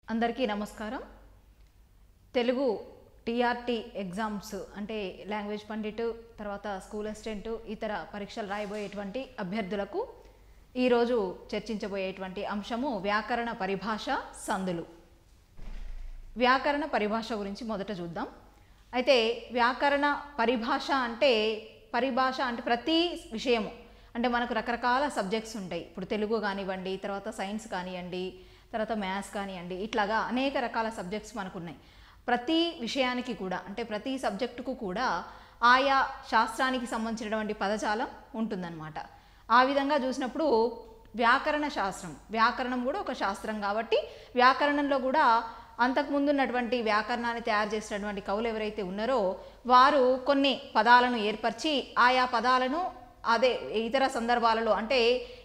అందరికీ నమస్కారం Telugu TRT exams అంటే లాంగ్వేజ్ పండిట్ తర్వాత స్కూల్ అసిస్టెంట్ ఇతర పరీక్షలు రాయబోయేటువంటి అభ్యర్థులకు ఈరోజు చర్చించబోయేటువంటి అంశము వ్యాకరణ పరిభాష సందులు వ్యాకరణ పరిభాష గురించి మొదట చూద్దాం అయితే వ్యాకరణ పరిభాష అంటే పరిభాష అంటే ప్రతి విషయము అంటే మనకు రకరకాల సబ్జెక్ట్స్ ఉంటాయి ఇప్పుడు తెలుగు కానివ్వండి తర్వాత సైన్స్ కానివ్వండి తర్వాత మ్యాథ్స్ కానివ్వండి ఇట్లాగా అనేక రకాల సబ్జెక్ట్స్ మనకు ఉన్నాయి ప్రతి విషయానికి కూడా అంటే ప్రతి సబ్జెక్టుకు కూడా ఆయా శాస్త్రానికి సంబంధించినటువంటి పదజాలం ఉంటుందన్నమాట ఆ విధంగా చూసినప్పుడు వ్యాకరణ శాస్త్రం వ్యాకరణం కూడా ఒక శాస్త్రం కాబట్టి వ్యాకరణంలో కూడా అంతకుముందు ఉన్నటువంటి వ్యాకరణాన్ని తయారు చేసినటువంటి కవులు ఎవరైతే ఉన్నారో వారు కొన్ని పదాలను ఏర్పరిచి ఆయా పదాలను అదే ఇతర సందర్భాలలో అంటే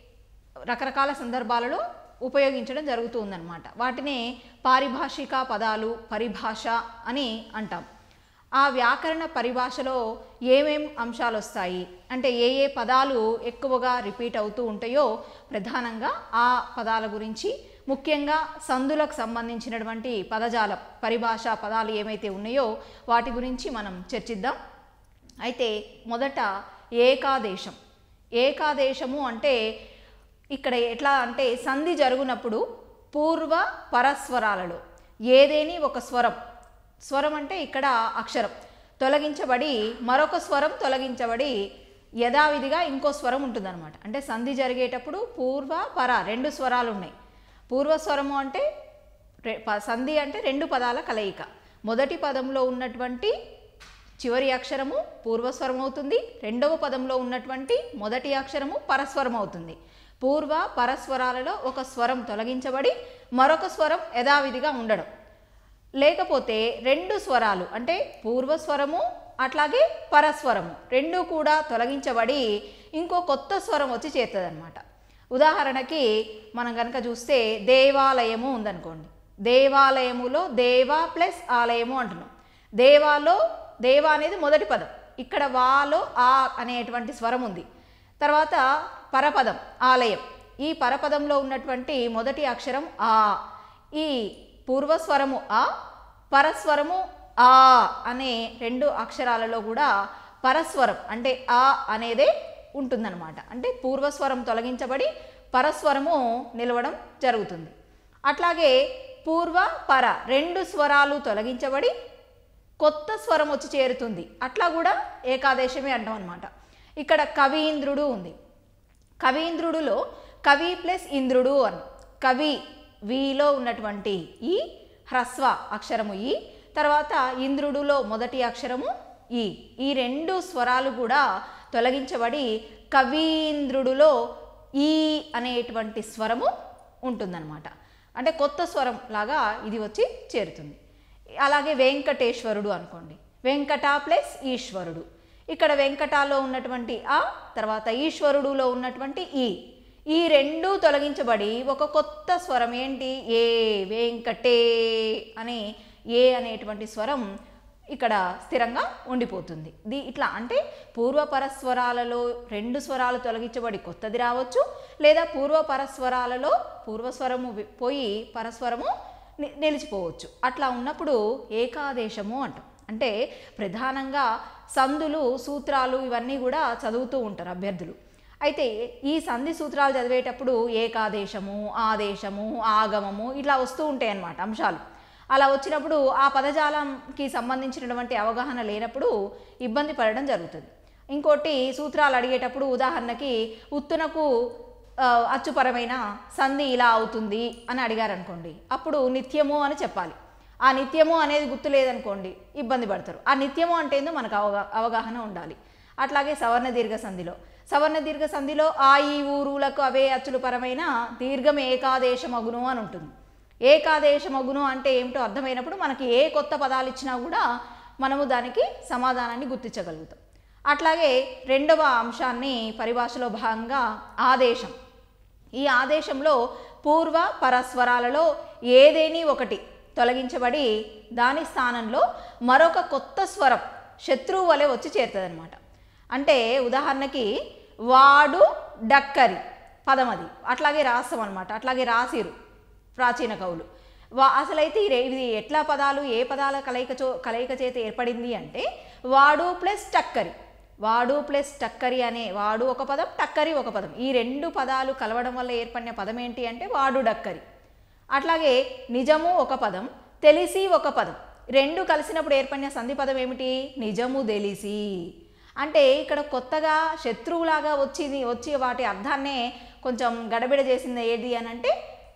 రకరకాల సందర్భాలలో ఉపయోగించడం జరుగుతూ ఉందన్నమాట వాటిని పారిభాషిక పదాలు పరిభాష అని అంటాం ఆ వ్యాకరణ పరిభాషలో ఏమేం అంశాలు వస్తాయి అంటే ఏ ఏ పదాలు ఎక్కువగా రిపీట్ అవుతూ ఉంటాయో ప్రధానంగా ఆ పదాల గురించి ముఖ్యంగా సందులకు సంబంధించినటువంటి పదజాలం పరిభాష పదాలు ఏమైతే ఉన్నాయో వాటి గురించి మనం చర్చిద్దాం అయితే మొదట ఏకాదేశం ఏకాదేశము అంటే ఇక్కడ ఎట్లా అంటే సంధి జరుగునప్పుడు పూర్వ పరస్వరాలలో ఏదేని ఒక స్వరం స్వరం అంటే ఇక్కడ అక్షరం తొలగించబడి మరొక స్వరం తొలగించబడి యథావిధిగా ఇంకో స్వరం ఉంటుందన్నమాట అంటే సంధి జరిగేటప్పుడు పూర్వ పర రెండు స్వరాలు ఉన్నాయి పూర్వస్వరము అంటే రె- ప- సంధి అంటే రెండు పదాల కలయిక మొదటి పదంలో ఉన్నటువంటి చివరి అక్షరము పూర్వస్వరం అవుతుంది రెండవ పదంలో ఉన్నటువంటి మొదటి అక్షరము పరస్వరం అవుతుంది పూర్వ పరస్వరాలలో ఒక స్వరం తొలగించబడి మరొక స్వరం యథావిధిగా ఉండడం లేకపోతే రెండు స్వరాలు అంటే పూర్వస్వరము అట్లాగే పరస్వరము రెండు కూడా తొలగించబడి ఇంకో కొత్త స్వరం వచ్చి చేరుతుంది ఉదాహరణకి మనం కనుక చూస్తే దేవాలయము ఉందనుకోండి దేవాలయములో దేవ ప్లస్ ఆలయము అంటున్నాం దేవాలో దేవ అనేది మొదటి పదం ఇక్కడ వాలో ఆ అనేటువంటి స్వరం ఉంది తర్వాత పరపదం ఆలయం ఈ పరపదంలో ఉన్నటువంటి మొదటి అక్షరం ఆ ఈ పూర్వస్వరము ఆ పరస్వరము ఆ అనే రెండు అక్షరాలలో కూడా పరస్వరం అంటే ఆ అనేదే ఉంటుందన్నమాట అంటే పూర్వస్వరం తొలగించబడి పరస్వరము నిలవడం జరుగుతుంది అట్లాగే పూర్వ పర రెండు స్వరాలు తొలగించబడి కొత్త స్వరం వచ్చి చేరుతుంది అట్లా కూడా ఏకాదేశమే అంటాం అనమాట ఇక్కడ కవీంద్రుడు ఉంది కవీంద్రుడులో కవి ప్లస్ ఇంద్రుడు అని కవి విలో ఉన్నటువంటి ఈ హ్రస్వ అక్షరము ఈ తర్వాత ఇంద్రుడులో మొదటి అక్షరము ఈ ఈ రెండు స్వరాలు కూడా తొలగించబడి కవీంద్రుడులో ఈ అనేటువంటి స్వరము ఉంటుందన్నమాట అంటే కొత్త స్వరం లాగా ఇది వచ్చి చేరుతుంది అలాగే వెంకటేశ్వరుడు అనుకోండి వెంకట ప్లస్ ఈశ్వరుడు ఇక్కడ వెంకటాలో ఉన్నటువంటి ఆ తర్వాత ఈశ్వరుడులో ఉన్నటువంటి ఈ ఈ రెండు తొలగించబడి ఒక కొత్త స్వరం ఏంటి ఏ వెంకటే అని ఏ అనేటువంటి స్వరం ఇక్కడ స్థిరంగా ఉండిపోతుంది ది ఇట్లా అంటే పూర్వపరస్వరాలలో రెండు స్వరాలు తొలగించబడి కొత్తది రావచ్చు లేదా పూర్వపరస్వరాలలో పూర్వస్వరము వి- పోయి పరస్వరము ని- నిలిచిపోవచ్చు అట్లా ఉన్నప్పుడు ఏకాదేశము అంటాం అంటే ప్రధానంగా సందులు సూత్రాలు ఇవన్నీ కూడా చదువుతూ ఉంటారు అభ్యర్థులు అయితే ఈ సంధి సూత్రాలు చదివేటప్పుడు ఏకాదేశము ఆదేశము ఆగమము ఇట్లా వస్తూ ఉంటాయి అన్నమాట అంశాలు అలా వచ్చినప్పుడు ఆ పదజాలంకి సంబంధించినటువంటి అవగాహన లేనప్పుడు ఇబ్బంది పడడం జరుగుతుంది ఇంకోటి సూత్రాలు అడిగేటప్పుడు ఉదాహరణకి ఉత్తునకు ఆ, అచ్చుపరమైన సంధి ఇలా అవుతుంది అని అడిగారు అనుకోండి అప్పుడు నిత్యము అని చెప్పాలి ఆ నిత్యము అనేది గుర్తు లేదనుకోండి ఇబ్బంది పడతారు ఆ నిత్యము అంటే ఏందో మనకు అవగా అవగాహన ఉండాలి అట్లాగే సవర్ణ దీర్ఘ సంధిలో సవర్ణ దీర్ఘ సంధిలో ఆ ఈ ఊరులకు అవే అచ్చులు పరమైన దీర్ఘం ఏకాదేశమగును అని ఉంటుంది ఏకాదేశమగును అంటే ఏమిటో అర్థమైనప్పుడు మనకి ఏ కొత్త పదాలు ఇచ్చినా కూడా మనము దానికి సమాధానాన్ని గుర్తించగలుగుతాం అట్లాగే రెండవ అంశాన్ని పరిభాషలో భాగంగా ఆదేశం ఈ ఆదేశంలో పూర్వ పరస్వరాలలో ఏదేని ఒకటి తొలగించబడి దాని స్థానంలో మరొక కొత్త స్వరం శత్రువు వలె వచ్చి చేరుతుంది అంటే ఉదాహరణకి వాడు డక్కరి పదం అది అట్లాగే రాస్తాం అనమాట అట్లాగే రాసిరు ప్రాచీన కవులు వా అసలైతే ఈ రే- ఇది ఎట్లా పదాలు ఏ పదాల కలయిక చో కలయిక చేత ఏర్పడింది అంటే వాడు ప్లస్ టక్కరి వాడు ప్లస్ టక్కరి అనే వాడు ఒక పదం టక్కరి ఒక పదం ఈ రెండు పదాలు కలవడం వల్ల ఏర్పడిన పదం ఏంటి అంటే వాడు డక్కరి అట్లాగే నిజము ఒక పదం తెలిసి ఒక పదం రెండు కలిసినప్పుడు ఏర్పడిన సంధి పదం ఏమిటి నిజము తెలిసి అంటే ఇక్కడ కొత్తగా శత్రువులాగా వచ్చింది వచ్చి వాటి అర్థాన్నే కొంచెం గడబిడ చేసింది ఏది అని అంటే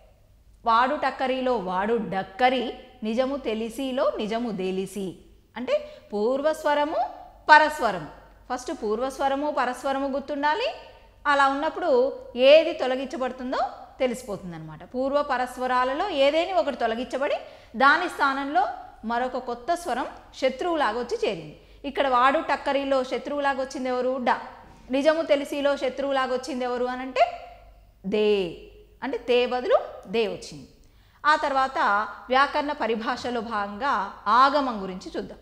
వాడు టక్కరిలో వాడు డక్కరి నిజము తెలిసిలో నిజము తెలిసి అంటే పూర్వస్వరము పరస్వరము ఫస్ట్ పూర్వస్వరము పరస్వరము గుర్తుండాలి అలా ఉన్నప్పుడు ఏది తొలగించబడుతుందో తెలిసిపోతుంది అనమాట పూర్వ పరస్వరాలలో ఏదేని ఒకటి తొలగించబడి దాని స్థానంలో మరొక కొత్త స్వరం శత్రువులాగా వచ్చి చేరింది ఇక్కడ వాడు టక్కరిలో శత్రువులాగా వచ్చింది ఎవరు డ నిజము తెలిసిలో శత్రువులాగా వచ్చింది ఎవరు అని అంటే దే అంటే తే బదులు దే వచ్చింది ఆ తర్వాత వ్యాకరణ పరిభాషలో భాగంగా ఆగమం గురించి చూద్దాం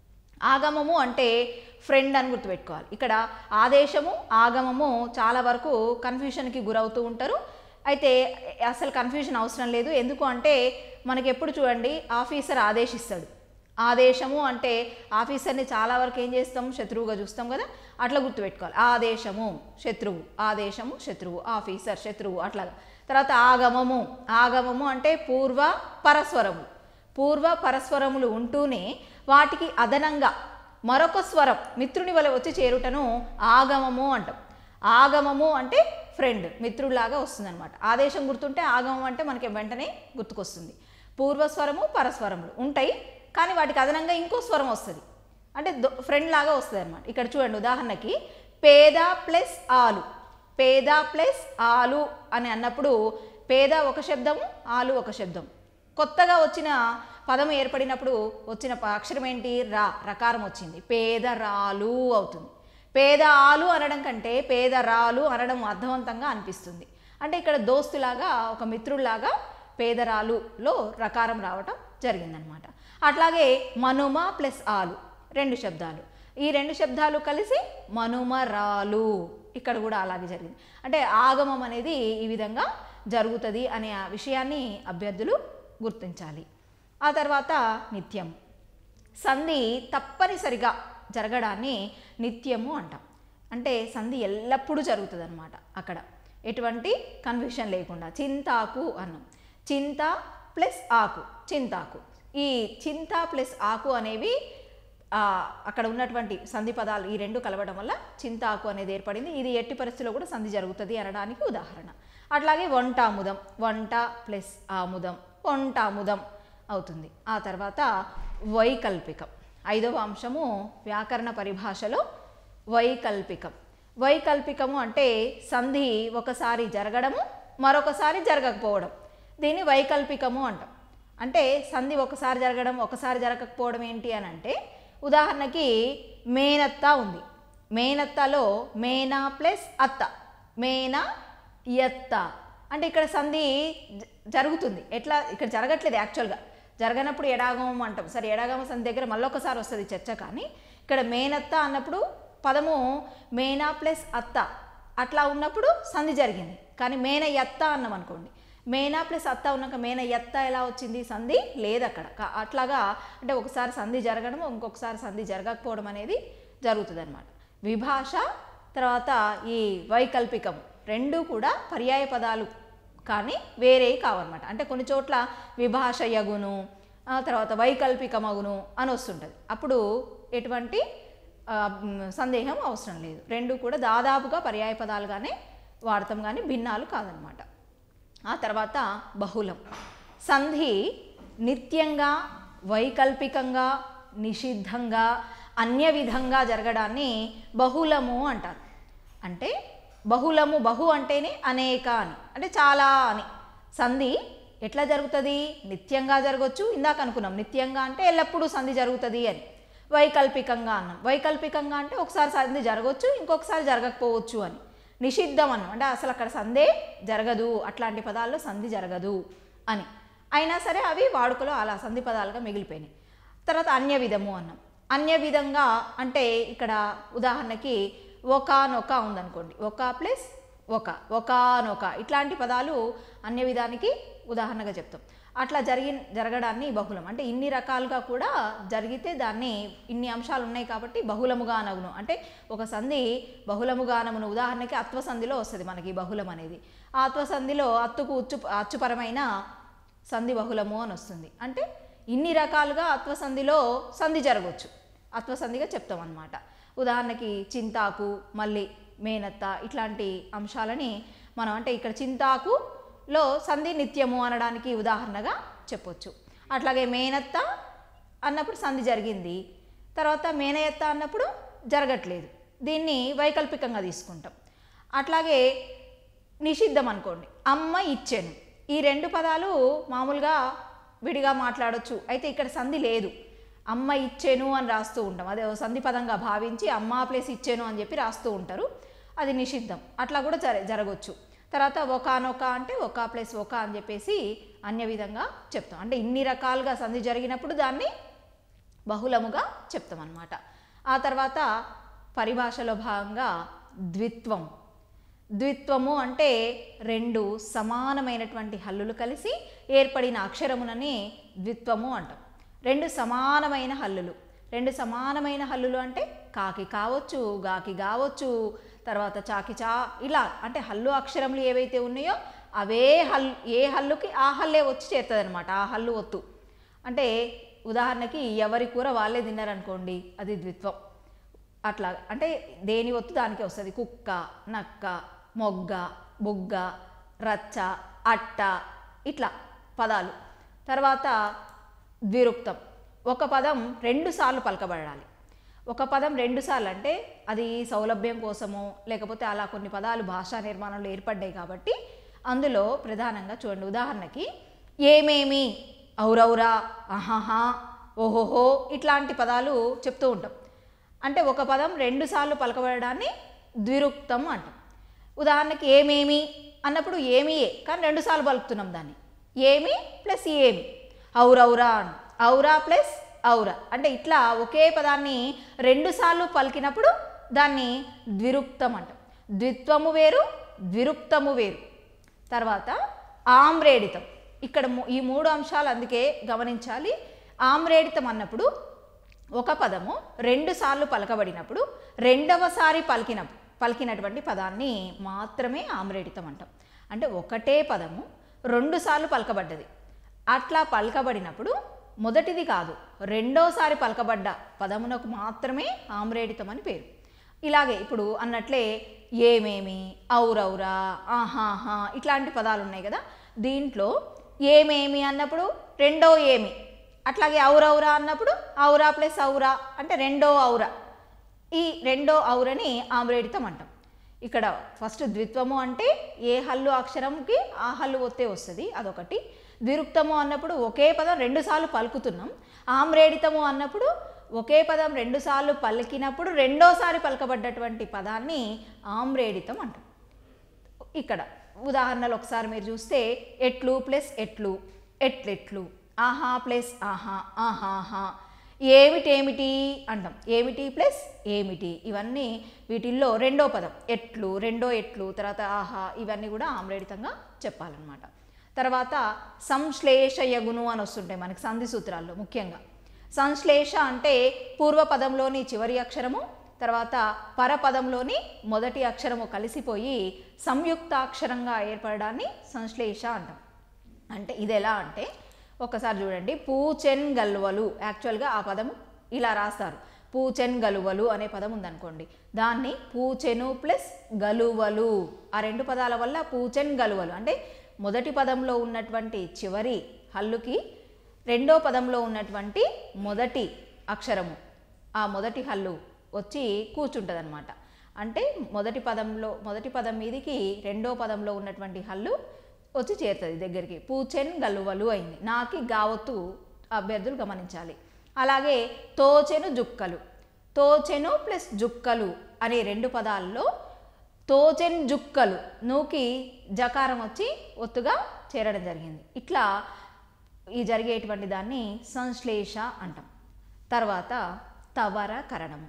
ఆగమము అంటే ఫ్రెండ్ అని గుర్తుపెట్టుకోవాలి ఇక్కడ ఆదేశము ఆగమము చాలా వరకు కన్ఫ్యూషన్కి గురవుతూ ఉంటారు అయితే అసలు కన్ఫ్యూజన్ అవసరం లేదు ఎందుకు అంటే మనకి ఎప్పుడు చూడండి ఆఫీసర్ ఆదేశిస్తాడు ఆదేశము అంటే ఆఫీసర్ని చాలా వరకు ఏం చేస్తాం శత్రువుగా చూస్తాం కదా అట్లా గుర్తుపెట్టుకోవాలి ఆదేశము శత్రువు ఆదేశము శత్రువు ఆఫీసర్ శత్రువు అట్లాగా తర్వాత ఆగమము ఆగమము అంటే పూర్వ పరస్వరము పూర్వ పరస్వరములు ఉంటూనే వాటికి అదనంగా మరొక స్వరం మిత్రుని వలె వచ్చి చేరుటను ఆగమము అంటాం ఆగమము అంటే ఫ్రెండ్ మిత్రుడిలాగా వస్తుందన్నమాట ఆదేశం గుర్తుంటే ఆగమం అంటే మనకి వెంటనే గుర్తుకొస్తుంది పూర్వస్వరము పరస్వరములు ఉంటాయి కానీ వాటికి అదనంగా ఇంకో స్వరం వస్తుంది అంటే ఫ్రెండ్ లాగా వస్తుంది అనమాట ఇక్కడ చూడండి ఉదాహరణకి పేద ప్లస్ ఆలు పేద ప్లస్ ఆలు అని అన్నప్పుడు పేద ఒక శబ్దము ఆలు ఒక శబ్దం కొత్తగా వచ్చిన పదం ఏర్పడినప్పుడు వచ్చిన ప- అక్షరం ఏంటి రా రకారం వచ్చింది పేదరాలు అవుతుంది పేద ఆలు అనడం కంటే పేదరాలు అనడం అర్థవంతంగా అనిపిస్తుంది అంటే ఇక్కడ దోస్తులాగా ఒక మిత్రుల్లాగా పేదరాలులో రకారం రావటం జరిగిందనమాట అట్లాగే మనుమ ప్లస్ ఆలు రెండు శబ్దాలు ఈ రెండు శబ్దాలు కలిసి మనుమరాలు ఇక్కడ కూడా అలాగే జరిగింది అంటే ఆగమం అనేది ఈ విధంగా జరుగుతుంది అనే ఆ విషయాన్ని అభ్యర్థులు గుర్తించాలి ఆ తర్వాత నిత్యం సంధి తప్పనిసరిగా జరగడాన్ని నిత్యము అంటాం అంటే సంధి ఎల్లప్పుడూ జరుగుతుంది అనమాట అక్కడ ఎటువంటి కన్ఫ్యూషన్ లేకుండా చింతాకు అన్నం చింత ప్లస్ ఆకు చింతాకు ఈ చింత ప్లస్ ఆకు అనేవి ఆ, అక్కడ ఉన్నటువంటి సంధి పదాలు ఈ రెండు కలవడం వల్ల చింతాకు అనేది ఏర్పడింది ఇది ఎట్టి పరిస్థితుల్లో కూడా సంధి జరుగుతుంది అనడానికి ఉదాహరణ అట్లాగే వంట ఆముదం వంట ప్లస్ ఆముదం వంట ఆముదం అవుతుంది ఆ తర్వాత వైకల్పికం ఐదవ అంశము వ్యాకరణ పరిభాషలో వైకల్పికం వైకల్పికము అంటే సంధి ఒకసారి జరగడము మరొకసారి జరగకపోవడం దీన్ని వైకల్పికము అంటాం అంటే సంధి ఒకసారి జరగడం ఒకసారి జరగకపోవడం ఏంటి అని అంటే ఉదాహరణకి మేనత్త ఉంది మేనత్తలో మేనా ప్లస్ అత్త మేనా ఎత్త అంటే ఇక్కడ సంధి జ- జరుగుతుంది ఎట్లా ఇక్కడ జరగట్లేదు యాక్చువల్గా జరగనప్పుడు ఎడాగమం అంటాం సరే ఎడాగమ సంధి దగ్గర మళ్ళొకసారి వస్తుంది చర్చ కానీ ఇక్కడ మేనత్త అన్నప్పుడు పదము మేనా ప్లస్ అత్త అట్లా ఉన్నప్పుడు సంధి జరిగింది కానీ మేన ఎత్త అన్నాం అనుకోండి మేనా ప్లస్ అత్త ఉన్నాక మేన ఎత్త ఎలా వచ్చింది సంధి లేదు అక్కడ కా- అట్లాగా అంటే ఒకసారి సంధి జరగడం ఇంకొకసారి సంధి జరగకపోవడం అనేది జరుగుతుంది అనమాట విభాష తర్వాత ఈ వైకల్పికం రెండు కూడా పర్యాయ పదాలు కానీ వేరే కావన్నమాట అంటే కొన్ని చోట్ల విభాష యగును ఆ తర్వాత వైకల్పికమగును అని వస్తుంటుంది అప్పుడు ఎటువంటి ఆ, మ్, సందేహం అవసరం లేదు రెండు కూడా దాదాపుగా పర్యాయ పదాలుగానే వాడతాం కానీ భిన్నాలు కాదనమాట ఆ తర్వాత బహుళం సంధి నిత్యంగా వైకల్పికంగా నిషిద్ధంగా అన్య విధంగా జరగడాన్ని బహుళము అంటారు అంటే బహుళము బహు అంటేనే అనేక అని అంటే చాలా అని సంధి ఎట్లా జరుగుతుంది నిత్యంగా జరగవచ్చు ఇందాక అనుకున్నాం నిత్యంగా అంటే ఎల్లప్పుడూ సంధి జరుగుతుంది అని వైకల్పికంగా అన్నాం వైకల్పికంగా అంటే ఒకసారి సంధి జరగవచ్చు ఇంకొకసారి జరగకపోవచ్చు అని నిషిద్ధం అన్నాం అంటే అసలు అక్కడ సంధే జరగదు అట్లాంటి పదాల్లో సంధి జరగదు అని అయినా సరే అవి వాడుకలో అలా సంధి పదాలుగా మిగిలిపోయినాయి తర్వాత అన్య విధము అన్నాం అన్య విధంగా అంటే ఇక్కడ ఉదాహరణకి ఒకనొక ఉందనుకోండి ఒక ప్లస్ ఒక ఒకనొక ఇట్లాంటి పదాలు అన్య విధానికి ఉదాహరణగా చెప్తాం అట్లా జరిగి జరగడాన్ని బహుళం అంటే ఇన్ని రకాలుగా కూడా జరిగితే దాన్ని ఇన్ని అంశాలు ఉన్నాయి కాబట్టి బహుళముగా అనగును అంటే ఒక సంధి బహుళముగా అనమును ఉదాహరణకి అత్వ సంధిలో వస్తుంది మనకి ఈ బహుళం అనేది ఆ అత్వ సంధిలో అత్తుకు ఉచ్చు అచ్చుపరమైన సంధి బహుళము అని వస్తుంది అంటే ఇన్ని రకాలుగా అత్వ సంధిలో సంధి జరగవచ్చు అత్వ సంధిగా చెప్తాం అన్నమాట ఉదాహరణకి చింతాకు మళ్ళీ మేనత్త ఇట్లాంటి అంశాలని మనం అంటే ఇక్కడ చింతాకులో సంధి నిత్యము అనడానికి ఉదాహరణగా చెప్పొచ్చు అట్లాగే మేనత్త అన్నప్పుడు సంధి జరిగింది తర్వాత మేనయత్త అన్నప్పుడు జరగట్లేదు దీన్ని వైకల్పికంగా తీసుకుంటాం అట్లాగే నిషిద్ధం అనుకోండి అమ్మ ఇచ్చెను ఈ రెండు పదాలు మామూలుగా విడిగా మాట్లాడొచ్చు అయితే ఇక్కడ సంధి లేదు అమ్మ ఇచ్చెను అని రాస్తూ ఉంటాం అదే ఓ సంధి పదంగా భావించి అమ్మ ప్లేస్ ఇచ్చెను అని చెప్పి రాస్తూ ఉంటారు అది నిషిద్ధం అట్లా కూడా జర జరగవచ్చు తర్వాత ఒకనొక అంటే ఒక ప్లస్ ఒక అని చెప్పేసి అన్య విధంగా చెప్తాం అంటే ఇన్ని రకాలుగా సంధి జరిగినప్పుడు దాన్ని బహుళముగా చెప్తాం అన్నమాట ఆ తర్వాత పరిభాషలో భాగంగా ద్విత్వం ద్విత్వము అంటే రెండు సమానమైనటువంటి హల్లులు కలిసి ఏర్పడిన అక్షరమునని ద్విత్వము అంటాం రెండు సమానమైన హల్లులు రెండు సమానమైన హల్లులు అంటే కాకి కావచ్చు గాకి కావచ్చు తర్వాత చాకి చా ఇలా అంటే హల్లు అక్షరములు ఏవైతే ఉన్నాయో అవే హల్ ఏ హల్లుకి ఆ హల్లే వచ్చి చేరుతుంది అనమాట ఆ హల్లు ఒత్తు అంటే ఉదాహరణకి ఎవరి కూర వాళ్ళే తిన్నారనుకోండి అది ద్విత్వం అట్లా అంటే దేని ఒత్తు దానికి వస్తుంది కుక్క నక్క మొగ్గ బుగ్గ రచ్చ అట్ట ఇట్లా పదాలు తర్వాత ద్విరుక్తం ఒక పదం రెండు సార్లు పలకబడాలి ఒక పదం రెండు సార్లు అంటే అది సౌలభ్యం కోసమో లేకపోతే అలా కొన్ని పదాలు భాషా నిర్మాణంలో ఏర్పడ్డాయి కాబట్టి అందులో ప్రధానంగా చూడండి ఉదాహరణకి ఏమేమి ఔరౌరా అహహా ఓహోహో ఇట్లాంటి పదాలు చెప్తూ ఉంటాం అంటే ఒక పదం రెండు సార్లు పలకబడడాన్ని ద్విరుక్తం అంటాం ఉదాహరణకి ఏమేమి అన్నప్పుడు ఏమియే కానీ రెండు సార్లు పలుకుతున్నాం దాన్ని ఏమి ప్లస్ ఏమి ఔరౌరా అని ఔరా ప్లస్ ఔరా అంటే ఇట్లా ఒకే పదాన్ని రెండు సార్లు పలికినప్పుడు దాన్ని ద్విరుక్తం అంటాం ద్విత్వము వేరు ద్విరుక్తము వేరు తర్వాత ఆమ్రేడితం ఇక్కడ ము- ఈ మూడు అంశాలు అందుకే గమనించాలి ఆమ్రేడితం అన్నప్పుడు ఒక పదము రెండు సార్లు పలకబడినప్పుడు రెండవసారి పలికిన పలికినటువంటి పదాన్ని మాత్రమే ఆమ్రేడితం అంటాం అంటే ఒకటే పదము రెండు సార్లు పలకబడ్డది అట్లా పలకబడినప్పుడు మొదటిది కాదు రెండోసారి పలకబడ్డ పదమునకు మాత్రమే ఆమ్రేడితం అని పేరు ఇలాగే ఇప్పుడు అన్నట్లే ఏమేమి ఔరౌరా ఆహాహా ఇట్లాంటి పదాలు ఉన్నాయి కదా దీంట్లో ఏమేమి అన్నప్పుడు రెండో ఏమి అట్లాగే ఔరౌరా అన్నప్పుడు ఔరా ప్లస్ ఔరా అంటే రెండో ఔరా ఈ రెండో ఔరని ఆమ్రేడితం అంటాం ఇక్కడ ఫస్ట్ ద్విత్వము అంటే ఏ హల్లు అక్షరంకి ఆ హల్లు ఒత్తే వస్తుంది అదొకటి ద్విరుక్తము అన్నప్పుడు ఒకే పదం రెండుసార్లు పలుకుతున్నాం ఆమ్రేడితము అన్నప్పుడు ఒకే పదం రెండుసార్లు పలికినప్పుడు రెండోసారి పలకబడ్డటువంటి పదాన్ని ఆమ్రేడితం అంటాం ఇక్కడ ఉదాహరణలు ఒకసారి మీరు చూస్తే ఎట్లు ప్లస్ ఎట్లు ఎట్లెట్లు ఆహా ప్లస్ ఆహా ఆహాహా ఏమిటేమిటి అంటాం ఏమిటి ప్లస్ ఏమిటి ఇవన్నీ వీటిల్లో రెండో పదం ఎట్లు రెండో ఎట్లు తర్వాత ఆహా ఇవన్నీ కూడా ఆమ్రేడితంగా చెప్పాలన్నమాట తర్వాత సంశ్లేషయగును అని వస్తుంటాయి మనకి సంధి సూత్రాల్లో ముఖ్యంగా సంశ్లేష అంటే పూర్వపదంలోని చివరి అక్షరము తర్వాత పరపదంలోని మొదటి అక్షరము కలిసిపోయి సంయుక్తాక్షరంగా ఏర్పడడాన్ని సంశ్లేష అంటాం అంటే ఇది ఎలా అంటే ఒకసారి చూడండి పూచెన్ గల్వలు యాక్చువల్గా ఆ పదము ఇలా రాస్తారు పూచెన్ గలువలు అనే పదం ఉందనుకోండి దాన్ని పూచెను ప్లస్ గలువలు ఆ రెండు పదాల వల్ల పూచెన్ గలువలు అంటే మొదటి పదంలో ఉన్నటువంటి చివరి హల్లుకి రెండో పదంలో ఉన్నటువంటి మొదటి అక్షరము ఆ మొదటి హల్లు వచ్చి కూర్చుంటుంది అనమాట అంటే మొదటి పదంలో మొదటి పదం మీదికి రెండో పదంలో ఉన్నటువంటి హల్లు వచ్చి చేరుతుంది దగ్గరికి పూచెన్ గలువలు అయింది నాకి గావత్తు అభ్యర్థులు గమనించాలి అలాగే తోచెను జుక్కలు తోచెను ప్లస్ జుక్కలు అనే రెండు పదాల్లో తోచెన్ జుక్కలు నూకి జకారం వచ్చి ఒత్తుగా చేరడం జరిగింది ఇట్లా ఈ జరిగేటువంటి దాన్ని సంశ్లేష అంటాం తర్వాత తవరకరణము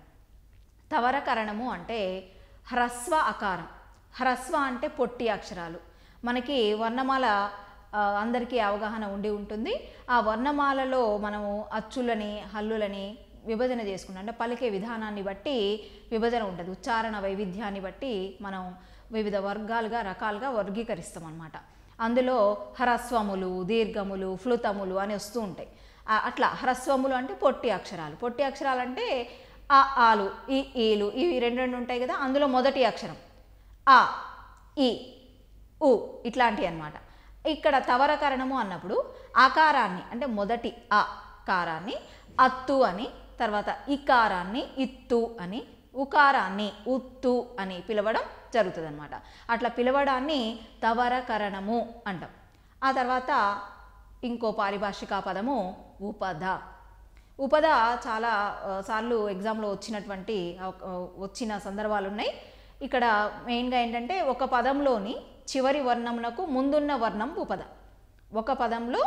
తవరకరణము అంటే హ్రస్వ అకారం హ్రస్వ అంటే పొట్టి అక్షరాలు మనకి వర్ణమాల ఆ, అందరికీ అవగాహన ఉండి ఉంటుంది ఆ వర్ణమాలలో మనము అచ్చులని హల్లులని విభజన చేసుకుంటాం అంటే పలికే విధానాన్ని బట్టి విభజన ఉంటుంది ఉచ్చారణ వైవిధ్యాన్ని బట్టి మనం వివిధ వర్గాలుగా రకాలుగా వర్గీకరిస్తాం అన్నమాట అందులో హ్రస్వములు దీర్ఘములు ఫ్లుతములు అని వస్తూ ఉంటాయి ఆ, అట్లా హ్రస్వములు అంటే పొట్టి అక్షరాలు పొట్టి అక్షరాలు అంటే ఆ ఆలు ఈ ఈలు ఇవి రెండు రెండు ఉంటాయి కదా అందులో మొదటి అక్షరం ఆ ఈ ఉ ఇట్లాంటివి అన్నమాట ఇక్కడ తవరకరణము అన్నప్పుడు ఆకారాన్ని అంటే మొదటి ఆ కారాన్ని అత్తు అని తర్వాత ఇకారాన్ని ఇత్తు అని ఉకారాన్ని ఉత్తు అని పిలవడం జరుగుతుంది అనమాట అట్లా పిలవడాన్ని తవరకరణము అంటాం ఆ తర్వాత ఇంకో పారిభాషిక పదము ఉపద ఉపద చాలా ఆ, సార్లు ఎగ్జామ్లో వచ్చినటువంటి ఆ, ఆ, వచ్చిన సందర్భాలు ఉన్నాయి ఇక్కడ మెయిన్గా ఏంటంటే ఒక పదంలోని చివరి వర్ణమునకు ముందున్న వర్ణం ఉపద ఒక పదంలో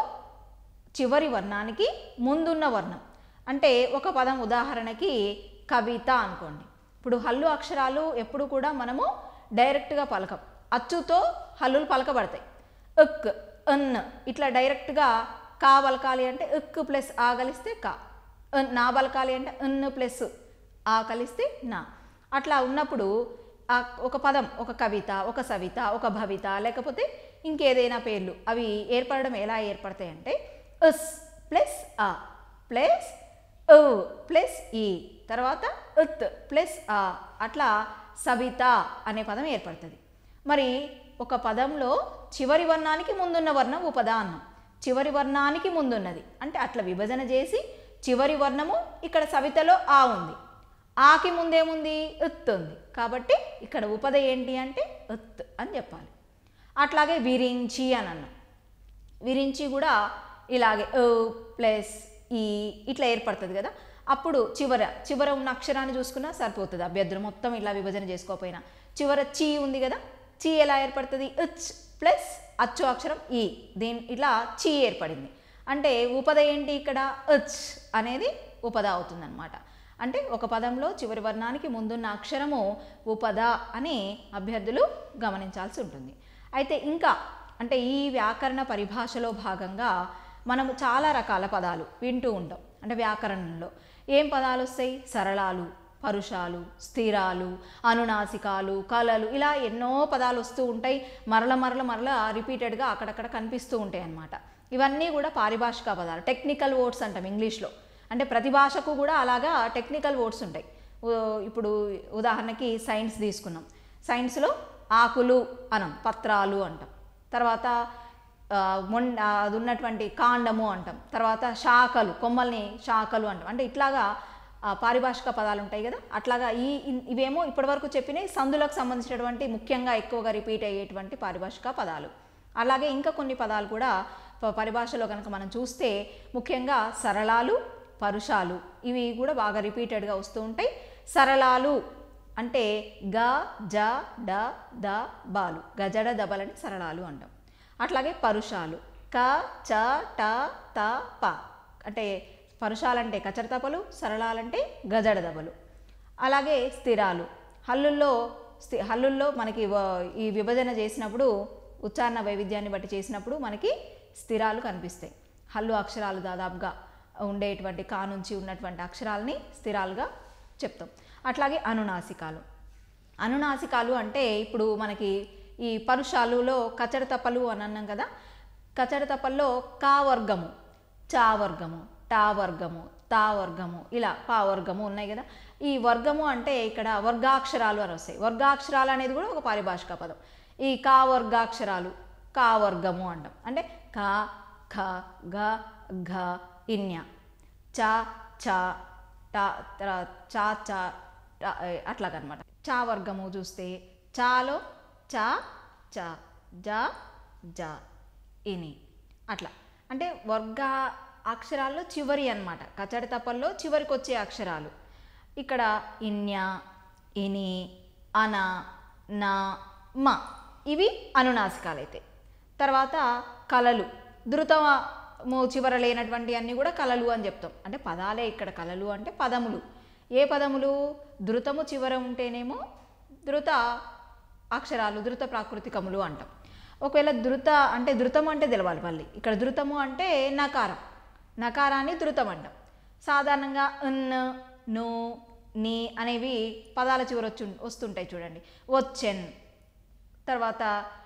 చివరి వర్ణానికి ముందున్న వర్ణం అంటే ఒక పదం ఉదాహరణకి కవిత అనుకోండి ఇప్పుడు హల్లు అక్షరాలు ఎప్పుడు కూడా మనము డైరెక్ట్గా పలకం అచ్చుతో హల్లులు పలకబడతాయి ఉక్ అన్ ఇట్లా డైరెక్ట్గా కా పలకాలి అంటే ఉక్ ప్లస్ ఆ కలిస్తే కా అన్ నా పలకాలి అంటే అన్ ప్లస్ ఆ కలిస్తే నా అట్లా ఉన్నప్పుడు ఆ ఒక పదం ఒక కవిత ఒక సవిత ఒక భవిత లేకపోతే ఇంకేదైనా పేర్లు అవి ఏర్పడడం ఎలా ఏర్పడతాయి అంటే ఉస్ ప్లస్ ఆ ప్లస్ ఉ ప్లస్ ఈ తర్వాత ఉత్ ప్లస్ ఆ అట్లా సవిత అనే పదం ఏర్పడుతుంది మరి ఒక పదంలో చివరి వర్ణానికి ముందున్న వర్ణం ఉపద అన్నం చివరి వర్ణానికి ముందున్నది అంటే అట్లా విభజన చేసి చివరి వర్ణము ఇక్కడ సవితలో ఆ ఉంది ఆకి ముందేముంది ఉత్ ఉంది కాబట్టి ఇక్కడ ఉపద ఏంటి అంటే ఉత్ అని చెప్పాలి అట్లాగే విరించి అని అన్నాం విరించి కూడా ఇలాగే ఓ ప్లస్ ఈ ఇట్లా ఏర్పడుతుంది కదా అప్పుడు చివర చివర ఉన్న అక్షరాన్ని చూసుకున్నా సరిపోతుంది అభ్యర్థులు మొత్తం ఇలా విభజన చేసుకోకపోయినా చివర చీ ఉంది కదా చీ ఎలా ఏర్పడుతుంది ఉచ్ ప్లస్ అచ్చు అక్షరం ఈ దీని ఇట్లా చీ ఏర్పడింది అంటే ఉపద ఏంటి ఇక్కడ ఉచ్ అనేది ఉపద అవుతుందన్నమాట అంటే ఒక పదంలో చివరి వర్ణానికి ముందున్న అక్షరము ఉపద అని అభ్యర్థులు గమనించాల్సి ఉంటుంది అయితే ఇంకా అంటే ఈ వ్యాకరణ పరిభాషలో భాగంగా మనము చాలా రకాల పదాలు వింటూ ఉంటాం అంటే వ్యాకరణంలో ఏం పదాలు వస్తాయి సరళాలు పరుషాలు స్థిరాలు అనునాసికాలు కళలు ఇలా ఎన్నో పదాలు వస్తూ ఉంటాయి మరల మరల మరల రిపీటెడ్గా అక్కడక్కడ కనిపిస్తూ ఉంటాయి అన్నమాట ఇవన్నీ కూడా పారిభాషిక పదాలు టెక్నికల్ వర్డ్స్ అంటాం ఇంగ్లీష్లో అంటే ప్రతి భాషకు కూడా అలాగా టెక్నికల్ వర్డ్స్ ఉంటాయి ఉ- ఇప్పుడు ఉదాహరణకి సైన్స్ తీసుకున్నాం సైన్స్లో ఆకులు అనం పత్రాలు అంటాం తర్వాత ఆ, మొన్ ఆ, అది ఉన్నటువంటి కాండము అంటాం తర్వాత శాఖలు కొమ్మల్ని శాఖలు అంటాం అంటే ఇట్లాగా ఆ, పారిభాషిక పదాలు ఉంటాయి కదా అట్లాగా ఈ ఇన్- ఇవేమో ఇప్పటివరకు చెప్పినవి సందులకు సంబంధించినటువంటి ముఖ్యంగా ఎక్కువగా రిపీట్ అయ్యేటువంటి పారిభాషిక పదాలు అలాగే ఇంకా కొన్ని పదాలు కూడా ప- పరిభాషలో కనుక మనం చూస్తే ముఖ్యంగా సరళాలు పరుషాలు ఇవి కూడా బాగా రిపీటెడ్గా వస్తూ ఉంటాయి సరళాలు అంటే గ జ డ ద బాలు గజడ దబలని సరళాలు అంటాం అట్లాగే పరుషాలు క చ ట త ప అంటే పరుషాలంటే కచరతపలు సరళాలంటే గజడ దబలు అలాగే స్థిరాలు హల్లుల్లో స్థి హల్లుల్లో మనకి వ- ఈ విభజన చేసినప్పుడు ఉచ్చారణ వైవిధ్యాన్ని బట్టి చేసినప్పుడు మనకి స్థిరాలు కనిపిస్తాయి హల్లు అక్షరాలు దాదాపుగా ఉండేటువంటి కా నుంచి ఉన్నటువంటి అక్షరాలని స్థిరాలుగా చెప్తాం అట్లాగే అనునాసికాలు అనునాసికాలు అంటే ఇప్పుడు మనకి ఈ పరుషాలులో కచడతపలు అని అన్నాం కదా కచడతపల్లో కా వర్గము చా వర్గము టా వర్గము తా వర్గము ఇలా పా వర్గము ఉన్నాయి కదా ఈ వర్గము అంటే ఇక్కడ వర్గాక్షరాలు అని వస్తాయి వర్గాక్షరాలు అనేది కూడా ఒక పారిభాషిక పదం ఈ కా వర్గాక్షరాలు కా వర్గము అంటాం అంటే కా ఖ గ ఘ ఇన్య చ చ టా తర్వాత చా చా టా, ఏ, అట్లాగనమాట చా వర్గము చూస్తే చాలో చా చ జ జ ఇని అట్లా అంటే వర్గ అక్షరాల్లో చివరి అన్నమాట కచడి తప్పల్లో చివరికి వచ్చే అక్షరాలు ఇక్కడ ఇన్య ఇని అన నా మ ఇవి అనునాసికాలు అయితే తర్వాత కళలు ధృతము చివర లేనటువంటి అన్నీ కూడా కళలు అని చెప్తాం అంటే పదాలే ఇక్కడ కళలు అంటే పదములు ఏ పదములు ధృతము చివర ఉంటేనేమో ధృత అక్షరాలు ధృత ప్రాకృతికములు అంటాం ఒకవేళ ధృత అంటే ధృతము అంటే తెలవాలి మళ్ళీ ఇక్కడ ధృతము అంటే నకారం నకారాన్ని ధృతం అంటాం సాధారణంగా అన్ ను నీ అనేవి పదాల చివర వచ్చి వస్తుంటాయి చూడండి వచ్చెన్ తర్వాత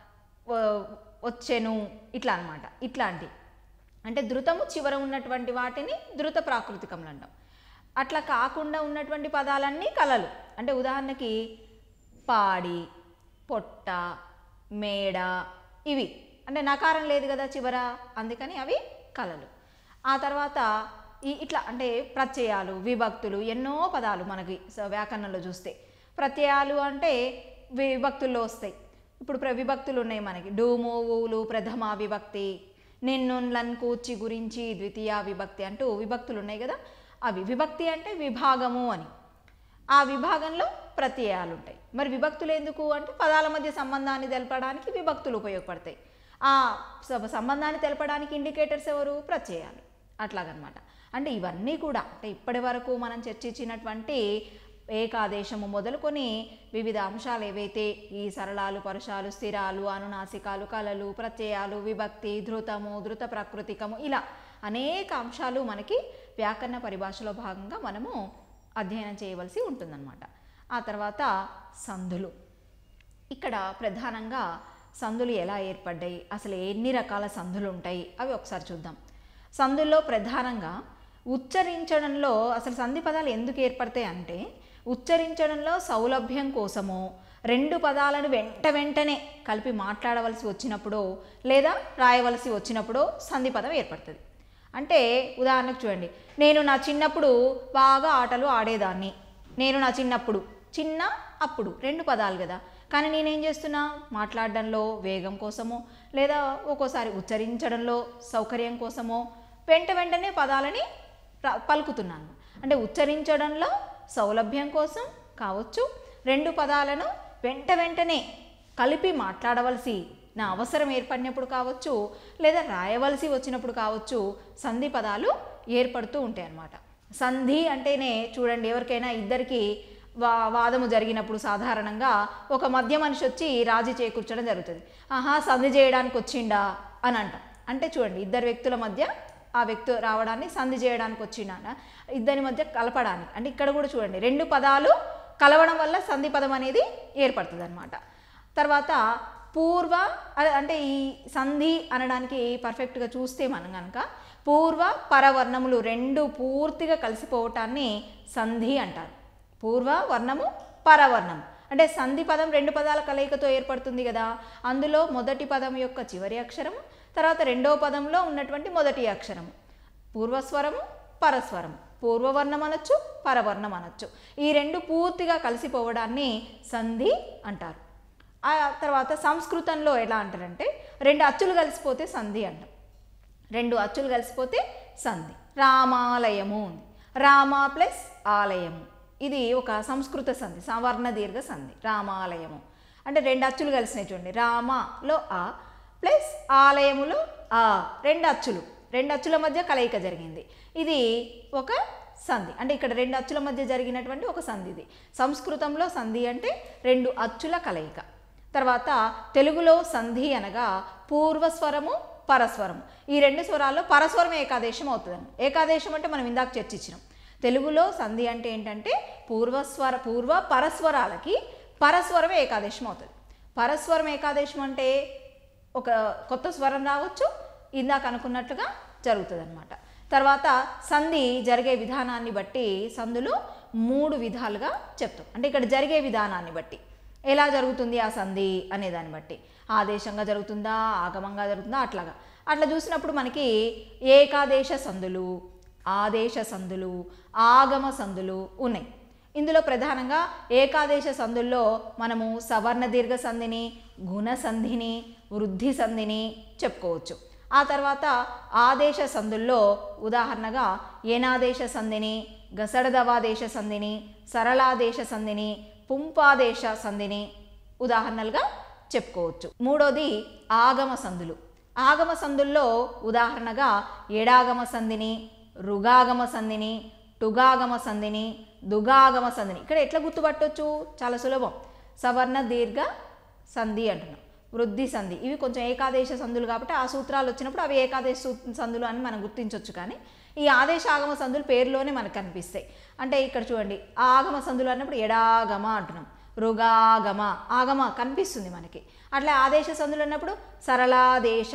వ- వచ్చెను ఇట్లా అన్నమాట ఇట్లాంటి అంటే ధృతము చివర ఉన్నటువంటి వాటిని ధృత ప్రాకృతికములు అంటాం అట్లా కాకుండా ఉన్నటువంటి పదాలన్నీ కలలు అంటే ఉదాహరణకి పాడి పొట్ట మేడ ఇవి అంటే నకారం లేదు కదా చివర అందుకని అవి కలలు ఆ తర్వాత ఈ ఇట్లా అంటే ప్రత్యయాలు విభక్తులు ఎన్నో పదాలు మనకి స- వ్యాకరణంలో చూస్తే ప్రత్యయాలు అంటే విభక్తుల్లో వస్తాయి ఇప్పుడు ప్ర విభక్తులు ఉన్నాయి మనకి డూము ఊలు ప్రథమ విభక్తి నిన్ను లన్ కూర్చి గురించి ద్వితీయ విభక్తి అంటూ విభక్తులు ఉన్నాయి కదా అవి విభక్తి అంటే విభాగము అని ఆ విభాగంలో ప్రత్యయాలు ఉంటాయి మరి విభక్తులు ఎందుకు అంటే పదాల మధ్య సంబంధాన్ని తెలపడానికి విభక్తులు ఉపయోగపడతాయి ఆ స- సంబంధాన్ని తెలపడానికి ఇండికేటర్స్ ఎవరు ప్రత్యయాలు అట్లాగనమాట అంటే ఇవన్నీ కూడా అంటే ఇప్పటి వరకు మనం చర్చించినటువంటి ఏకాదేశము మొదలుకొని వివిధ అంశాలు ఏవైతే ఈ సరళాలు పరుషాలు స్థిరాలు అనునాసికాలు కళలు ప్రత్యయాలు విభక్తి ధృతము ధృత ప్రాకృతికము ఇలా అనేక అంశాలు మనకి వ్యాకరణ పరిభాషలో భాగంగా మనము అధ్యయనం చేయవలసి ఉంటుందన్నమాట ఆ తర్వాత సంధులు ఇక్కడ ప్రధానంగా సందులు ఎలా ఏర్పడ్డాయి అసలు ఎన్ని రకాల సందులు ఉంటాయి అవి ఒకసారి చూద్దాం సందుల్లో ప్రధానంగా ఉచ్చరించడంలో అసలు సంధి పదాలు ఎందుకు ఏర్పడతాయి అంటే ఉచ్చరించడంలో సౌలభ్యం కోసమో రెండు పదాలను వెంట వెంటనే కలిపి మాట్లాడవలసి వచ్చినప్పుడు లేదా రాయవలసి వచ్చినప్పుడు సంధి పదం ఏర్పడుతుంది అంటే ఉదాహరణకు చూడండి నేను నా చిన్నప్పుడు బాగా ఆటలు ఆడేదాన్ని నేను నా చిన్నప్పుడు చిన్న అప్పుడు రెండు పదాలు కదా కానీ నేనేం చేస్తున్నా మాట్లాడడంలో వేగం కోసమో లేదా ఒక్కోసారి ఉచ్చరించడంలో సౌకర్యం కోసమో వెంట వెంటనే పదాలని ర- పలుకుతున్నాను అంటే ఉచ్చరించడంలో సౌలభ్యం కోసం కావచ్చు రెండు పదాలను వెంట వెంటనే కలిపి మాట్లాడవలసి నా అవసరం ఏర్పడినప్పుడు కావచ్చు లేదా రాయవలసి వచ్చినప్పుడు కావచ్చు సంధి పదాలు ఏర్పడుతూ ఉంటాయి అన్నమాట సంధి అంటేనే చూడండి ఎవరికైనా ఇద్దరికి వా వాదము జరిగినప్పుడు సాధారణంగా ఒక మధ్య మనిషి వచ్చి రాజీ చేకూర్చడం జరుగుతుంది ఆహా సంధి చేయడానికి వచ్చిండా అని అంటాం అంటే చూడండి ఇద్దరు వ్యక్తుల మధ్య ఆ వ్యక్తి రావడాన్ని సంధి చేయడానికి వచ్చిండా ఇద్దరి మధ్య కలపడానికి అంటే ఇక్కడ కూడా చూడండి రెండు పదాలు కలవడం వల్ల సంధి పదం అనేది ఏర్పడుతుంది అనమాట తర్వాత పూర్వ అ- అంటే ఈ సంధి అనడానికి పర్ఫెక్ట్గా చూస్తే మనం కనుక పూర్వ పరవర్ణములు రెండు పూర్తిగా కలిసిపోవటాన్ని సంధి అంటారు పూర్వ వర్ణము పరవర్ణం అంటే సంధి పదం రెండు పదాల కలయికతో ఏర్పడుతుంది కదా అందులో మొదటి పదం యొక్క చివరి అక్షరము తర్వాత రెండో పదంలో ఉన్నటువంటి మొదటి అక్షరము పూర్వస్వరము పరస్వరం పూర్వవర్ణం అనొచ్చు పరవర్ణం అనొచ్చు ఈ రెండు పూర్తిగా కలిసిపోవడాన్ని సంధి అంటారు ఆ తర్వాత సంస్కృతంలో ఎలా అంటారంటే రెండు అచ్చులు కలిసిపోతే సంధి అంటాం రెండు అచ్చులు కలిసిపోతే సంధి రామాలయము ఉంది రామ ప్లస్ ఆలయము ఇది ఒక సంస్కృత సంధి సవర్ణ దీర్ఘ సంధి రామాలయము అంటే రెండు అచ్చులు కలిసినాయి చూడండి రామలో ఆ ప్లస్ ఆలయములో ఆ రెండు అచ్చులు రెండు అచ్చుల మధ్య కలయిక జరిగింది ఇది ఒక సంధి అంటే ఇక్కడ రెండు అచ్చుల మధ్య జరిగినటువంటి ఒక సంధి ఇది సంస్కృతంలో సంధి అంటే రెండు అచ్చుల కలయిక తర్వాత తెలుగులో సంధి అనగా పూర్వస్వరము పరస్వరం ఈ రెండు స్వరాల్లో పరస్వరం ఏకాదేశం అవుతుంది ఏకాదేశం అంటే మనం ఇందాక చర్చించినాం తెలుగులో సంధి అంటే ఏంటంటే పూర్వస్వర పూర్వ పరస్వరాలకి పరస్వరం ఏకాదేశం అవుతుంది పరస్వరం ఏకాదేశం అంటే ఒక కొత్త స్వరం రావచ్చు ఇందాక అనుకున్నట్లుగా జరుగుతుంది అనమాట తర్వాత సంధి జరిగే విధానాన్ని బట్టి సందులు మూడు విధాలుగా చెప్తాం అంటే ఇక్కడ జరిగే విధానాన్ని బట్టి ఎలా జరుగుతుంది ఆ సంధి అనే దాన్ని బట్టి ఆదేశంగా జరుగుతుందా ఆగమంగా జరుగుతుందా అట్లాగా అట్లా చూసినప్పుడు మనకి ఏకాదేశ సందులు ఆదేశ సందులు ఆగమ సందులు ఉన్నాయి ఇందులో ప్రధానంగా ఏకాదేశ సందుల్లో మనము సవర్ణ దీర్ఘ సంధిని గుణ సంధిని వృద్ధి సంధిని చెప్పుకోవచ్చు ఆ తర్వాత ఆదేశ సందుల్లో ఉదాహరణగా ఏనాదేశ సంధిని గసడదవాదేశ సంధిని సరళాదేశ సంధిని పుంపాదేశ సంధిని ఉదాహరణలుగా చెప్పుకోవచ్చు మూడోది ఆగమ సందులు ఆగమ సందుల్లో ఉదాహరణగా ఎడాగమ సంధిని రుగాగమ సంధిని టుగాగమ సంధిని దుగాగమ సంధిని ఇక్కడ ఎట్లా గుర్తుపట్టొచ్చు చాలా సులభం సవర్ణ దీర్ఘ సంధి అంటున్నాం వృద్ధి సంధి ఇవి కొంచెం ఏకాదేశ సంధులు కాబట్టి ఆ సూత్రాలు వచ్చినప్పుడు అవి ఏకాదేశ సూ- సంధులు అని మనం గుర్తించవచ్చు కానీ ఈ ఆదేశ ఆగమ సంధులు పేరులోనే మనకు కనిపిస్తాయి అంటే ఇక్కడ చూడండి ఆగమ సంధులు అన్నప్పుడు ఎడాగమ అంటున్నాం రుగాగమ ఆగమ కనిపిస్తుంది మనకి అట్లా ఆదేశ సంధులు అన్నప్పుడు సరళాదేశ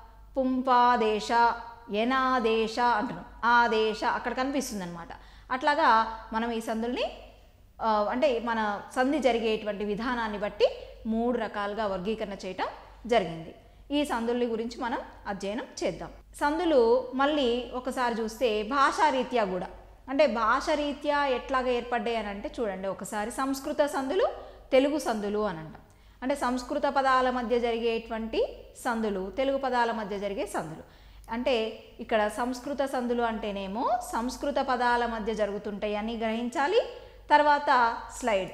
పుంపాదేశ యనాదేశ అంటున్నాం ఆదేశ అక్కడ కనిపిస్తుంది అనమాట అట్లాగా మనం ఈ సంధుల్ని ఆ, అంటే మన సంధి జరిగేటువంటి విధానాన్ని బట్టి మూడు రకాలుగా వర్గీకరణ చేయటం జరిగింది ఈ సందుల గురించి మనం అధ్యయనం చేద్దాం సందులు మళ్ళీ ఒకసారి చూస్తే భాషారీత్యా కూడా అంటే భాషారీత్యా ఎట్లాగా ఏర్పడ్డాయి అని అంటే చూడండి ఒకసారి సంస్కృత సందులు తెలుగు సందులు అని అంటాం అంటే సంస్కృత పదాల మధ్య జరిగేటువంటి సందులు తెలుగు పదాల మధ్య జరిగే సందులు అంటే ఇక్కడ సంస్కృత సందులు అంటేనేమో సంస్కృత పదాల మధ్య జరుగుతుంటాయి అని గ్రహించాలి తర్వాత స్లైడ్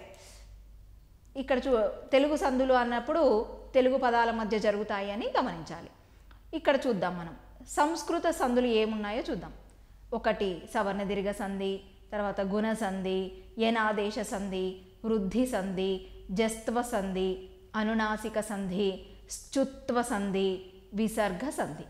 ఇక్కడ చూ తెలుగు సందులు అన్నప్పుడు తెలుగు పదాల మధ్య జరుగుతాయి అని గమనించాలి ఇక్కడ చూద్దాం మనం సంస్కృత సందులు ఏమున్నాయో చూద్దాం ఒకటి సవర్ణ దీర్ఘ సంధి తర్వాత గుణ సంధి యనాదేశ సంధి వృద్ధి సంధి జస్త్వ సంధి అనునాసిక సంధి శ్చుత్వ సంధి విసర్గ సంధి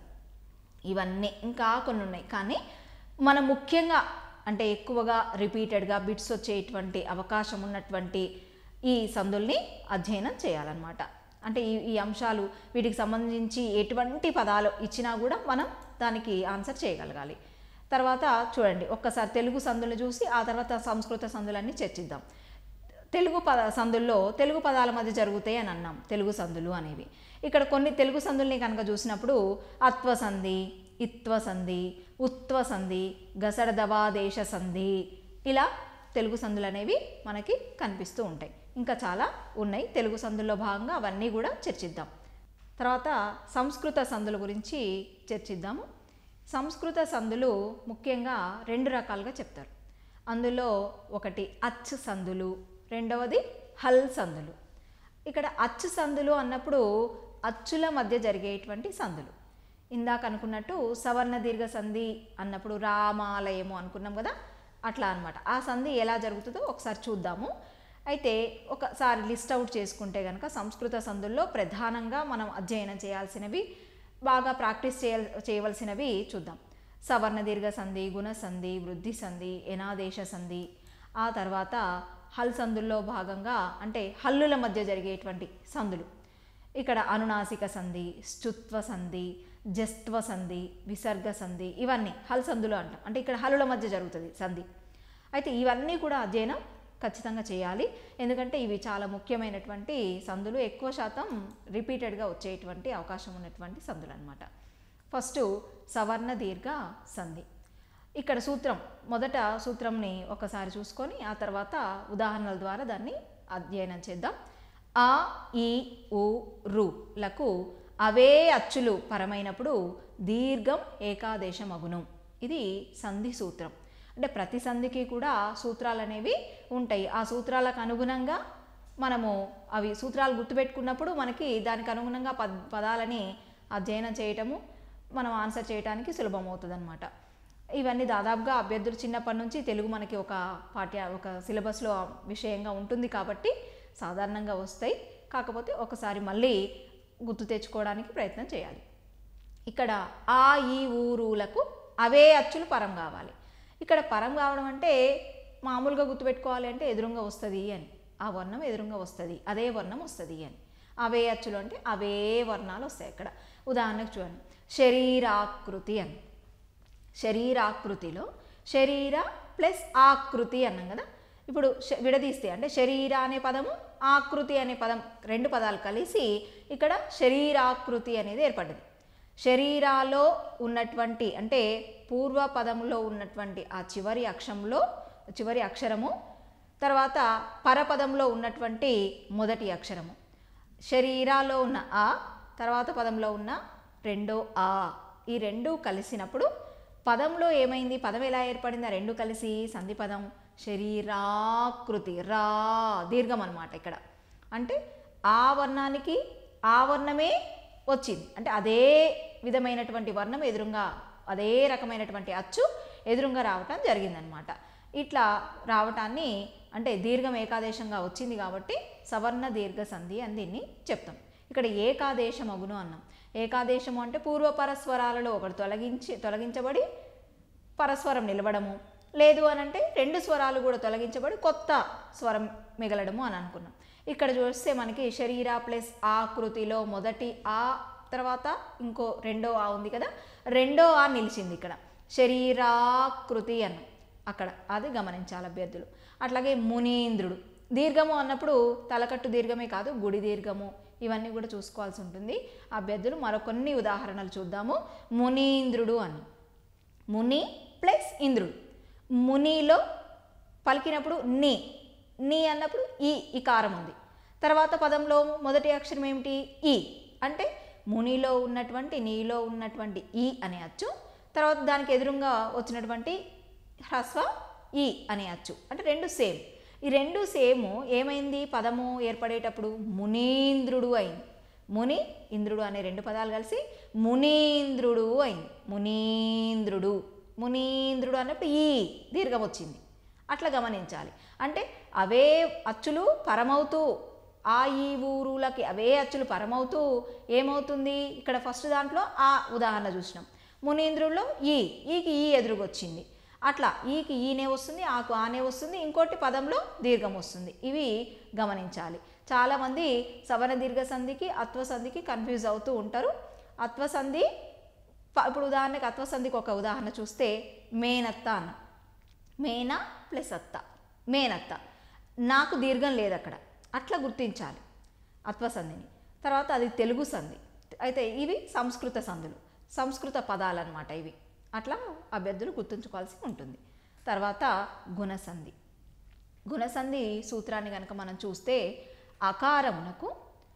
ఇవన్నీ ఇంకా కొన్ని ఉన్నాయి కానీ మనం ముఖ్యంగా అంటే ఎక్కువగా రిపీటెడ్గా బిట్స్ వచ్చేటువంటి అవకాశం ఉన్నటువంటి ఈ సందుల్ని అధ్యయనం చేయాలన్నమాట అంటే ఈ ఈ అంశాలు వీటికి సంబంధించి ఎటువంటి పదాలు ఇచ్చినా కూడా మనం దానికి ఆన్సర్ చేయగలగాలి తర్వాత చూడండి ఒక్కసారి తెలుగు సందులు చూసి ఆ తర్వాత సంస్కృత సందులన్నీ చర్చిద్దాం తెలుగు పద సందుల్లో తెలుగు పదాల మధ్య జరుగుతాయి అని అన్నాం తెలుగు సందులు అనేవి ఇక్కడ కొన్ని తెలుగు సందుల్ని కనుక చూసినప్పుడు అత్వ సంధి ఇత్వ సంధి ఉత్వ సంధి గసడదవాదేశ సంధి ఇలా తెలుగు సందులు అనేవి మనకి కనిపిస్తూ ఉంటాయి ఇంకా చాలా ఉన్నాయి తెలుగు సందుల్లో భాగంగా అవన్నీ కూడా చర్చిద్దాం తర్వాత సంస్కృత సందుల గురించి చర్చిద్దాము సంస్కృత సందులు ముఖ్యంగా రెండు రకాలుగా చెప్తారు అందులో ఒకటి అచ్ సందులు రెండవది హల్ సందులు ఇక్కడ అచ్చు సందులు అన్నప్పుడు అచ్చుల మధ్య జరిగేటువంటి సందులు ఇందాక అనుకున్నట్టు సవర్ణ దీర్ఘ సంధి అన్నప్పుడు రామాలయము అనుకున్నాం కదా అట్లా అన్నమాట ఆ సంధి ఎలా జరుగుతుందో ఒకసారి చూద్దాము అయితే ఒకసారి లిస్ట్ అవుట్ చేసుకుంటే కనుక సంస్కృత సందుల్లో ప్రధానంగా మనం అధ్యయనం చేయాల్సినవి బాగా ప్రాక్టీస్ చేయ చేయవలసినవి చూద్దాం సవర్ణ దీర్ఘ సంధి గుణ సంధి వృద్ధి సంధి ఎనాదేశ సంధి ఆ తర్వాత హల్ సందుల్లో భాగంగా అంటే హల్లుల మధ్య జరిగేటువంటి సందులు ఇక్కడ అనునాసిక సంధి శ్చుత్వ సంధి జస్త్వ సంధి విసర్గ సంధి ఇవన్నీ హల్ సందులు అంటాం అంటే ఇక్కడ హల్లుల మధ్య జరుగుతుంది సంధి అయితే ఇవన్నీ కూడా అధ్యయనం ఖచ్చితంగా చేయాలి ఎందుకంటే ఇవి చాలా ముఖ్యమైనటువంటి సందులు ఎక్కువ శాతం రిపీటెడ్గా వచ్చేటువంటి అవకాశం ఉన్నటువంటి సందులు అనమాట ఫస్ట్ సవర్ణ దీర్ఘ సంధి ఇక్కడ సూత్రం మొదట సూత్రంని ఒకసారి చూసుకొని ఆ తర్వాత ఉదాహరణల ద్వారా దాన్ని అధ్యయనం చేద్దాం ఆ ఈ ఉ రు లకు అవే అచ్చులు పరమైనప్పుడు దీర్ఘం ఏకాదేశమగును ఇది సంధి సూత్రం అంటే ప్రతి సంధికి కూడా సూత్రాలు అనేవి ఉంటాయి ఆ సూత్రాలకు అనుగుణంగా మనము అవి సూత్రాలు గుర్తుపెట్టుకున్నప్పుడు మనకి దానికి అనుగుణంగా పద్ పదాలని అధ్యయనం చేయటము మనం ఆన్సర్ చేయడానికి సులభం అవుతుంది ఇవన్నీ దాదాపుగా అభ్యర్థులు చిన్నప్పటి నుంచి తెలుగు మనకి ఒక పాఠ్య ఒక సిలబస్లో విషయంగా ఉంటుంది కాబట్టి సాధారణంగా వస్తాయి కాకపోతే ఒకసారి మళ్ళీ గుర్తు తెచ్చుకోవడానికి ప్రయత్నం చేయాలి ఇక్కడ ఆ ఈ ఊరులకు అవే అచ్చులు పరం కావాలి ఇక్కడ పరం కావడం అంటే మామూలుగా గుర్తుపెట్టుకోవాలి అంటే ఎదురుగా వస్తుంది అని ఆ వర్ణం ఎదురుగా వస్తుంది అదే వర్ణం వస్తుంది అని అవే అచ్చులు అంటే అవే వర్ణాలు వస్తాయి ఇక్కడ ఉదాహరణకు చూడండి శరీరాకృతి అని శరీరాకృతిలో శరీర ప్లస్ ఆకృతి అన్నాం కదా ఇప్పుడు శ- విడదీస్తే అంటే శరీర అనే పదము ఆకృతి అనే పదం రెండు పదాలు కలిసి ఇక్కడ శరీరాకృతి అనేది ఏర్పడ్డది శరీరాలో ఉన్నటువంటి అంటే పూర్వ పదంలో ఉన్నటువంటి ఆ చివరి అక్షరంలో చివరి అక్షరము తర్వాత పరపదంలో ఉన్నటువంటి మొదటి అక్షరము శరీరాలో ఉన్న ఆ తర్వాత పదంలో ఉన్న రెండో ఆ ఈ రెండు కలిసినప్పుడు పదంలో ఏమైంది పదం ఎలా ఏర్పడింది ఆ రెండు కలిసి సంధి పదం శరీరాకృతి రా దీర్ఘం అనమాట ఇక్కడ అంటే ఆ వర్ణానికి ఆ వర్ణమే వచ్చింది అంటే అదే విధమైనటువంటి వర్ణం ఎదురుగా అదే రకమైనటువంటి అచ్చు ఎదురుగా రావటం జరిగిందనమాట ఇట్లా రావటాన్ని అంటే దీర్ఘం ఏకాదేశంగా వచ్చింది కాబట్టి సవర్ణ దీర్ఘ సంధి అని దీన్ని చెప్తాం ఇక్కడ ఏకాదేశం అగును అన్నాం ఏకాదేశము అంటే పూర్వపరస్వరాలలో ఒకటి తొలగించి తొలగించబడి పరస్వరం నిలవడము లేదు అని అంటే రెండు స్వరాలు కూడా తొలగించబడి కొత్త స్వరం మిగలడము అని అనుకున్నాం ఇక్కడ చూస్తే మనకి శరీర ప్లస్ ఆకృతిలో మొదటి ఆ తర్వాత ఇంకో రెండో ఆ ఉంది కదా రెండో ఆ నిలిచింది ఇక్కడ శరీరాకృతి అన్న అక్కడ అది గమనించాలి అభ్యర్థులు అట్లాగే మునీంద్రుడు దీర్ఘము అన్నప్పుడు తలకట్టు దీర్ఘమే కాదు గుడి దీర్ఘము ఇవన్నీ కూడా చూసుకోవాల్సి ఉంటుంది అభ్యర్థులు మరికొన్ని ఉదాహరణలు చూద్దాము మునీంద్రుడు అని ముని ప్లస్ ఇంద్రుడు మునిలో పలికినప్పుడు ని ని అన్నప్పుడు ఈ ఇకారం ఉంది తర్వాత పదంలో మొదటి అక్షరం ఏమిటి ఈ అంటే మునిలో ఉన్నటువంటి నీలో ఉన్నటువంటి ఈ అనే అచ్చు తర్వాత దానికి ఎదురుగా వచ్చినటువంటి హ్రస్వ ఈ అనే అచ్చు అంటే రెండు సేమ్ ఈ రెండు సేము ఏమైంది పదము ఏర్పడేటప్పుడు మునీంద్రుడు అయింది ముని ఇంద్రుడు అనే రెండు పదాలు కలిసి మునీంద్రుడు అయింది మునీంద్రుడు మునీంద్రుడు అన్నప్పుడు ఈ దీర్ఘం వచ్చింది అట్లా గమనించాలి అంటే అవే అచ్చులు పరమవుతూ ఆ ఈ ఊరులకి అవే అచ్చులు పరమవుతూ ఏమవుతుంది ఇక్కడ ఫస్ట్ దాంట్లో ఆ ఉదాహరణ చూసినాం మునీంద్రుల్లో ఈ ఈకి ఈ ఎదురుగొచ్చింది అట్లా ఈకి ఈనే వస్తుంది ఆకు ఆనే వస్తుంది ఇంకోటి పదంలో దీర్ఘం వస్తుంది ఇవి గమనించాలి చాలామంది సవర్ణ దీర్ఘ సంధికి అత్వ సంధికి కన్ఫ్యూజ్ అవుతూ ఉంటారు అత్వ సంధి ప- ఇప్పుడు ఉదాహరణకి అత్వ సంధికి ఒక ఉదాహరణ చూస్తే మేనత్త అన్న మేన ప్లస్ అత్త మేనత్త నాకు దీర్ఘం లేదు అక్కడ అట్లా గుర్తించాలి అత్వసంధిని తర్వాత అది తెలుగు సంధి అయితే ఇవి సంస్కృత సంధులు సంస్కృత పదాలు అన్నమాట ఇవి అట్లా అభ్యర్థులు గుర్తుంచుకోవాల్సి ఉంటుంది తర్వాత గుణసంధి గుణసంధి సూత్రాన్ని కనుక మనం చూస్తే అకారమునకు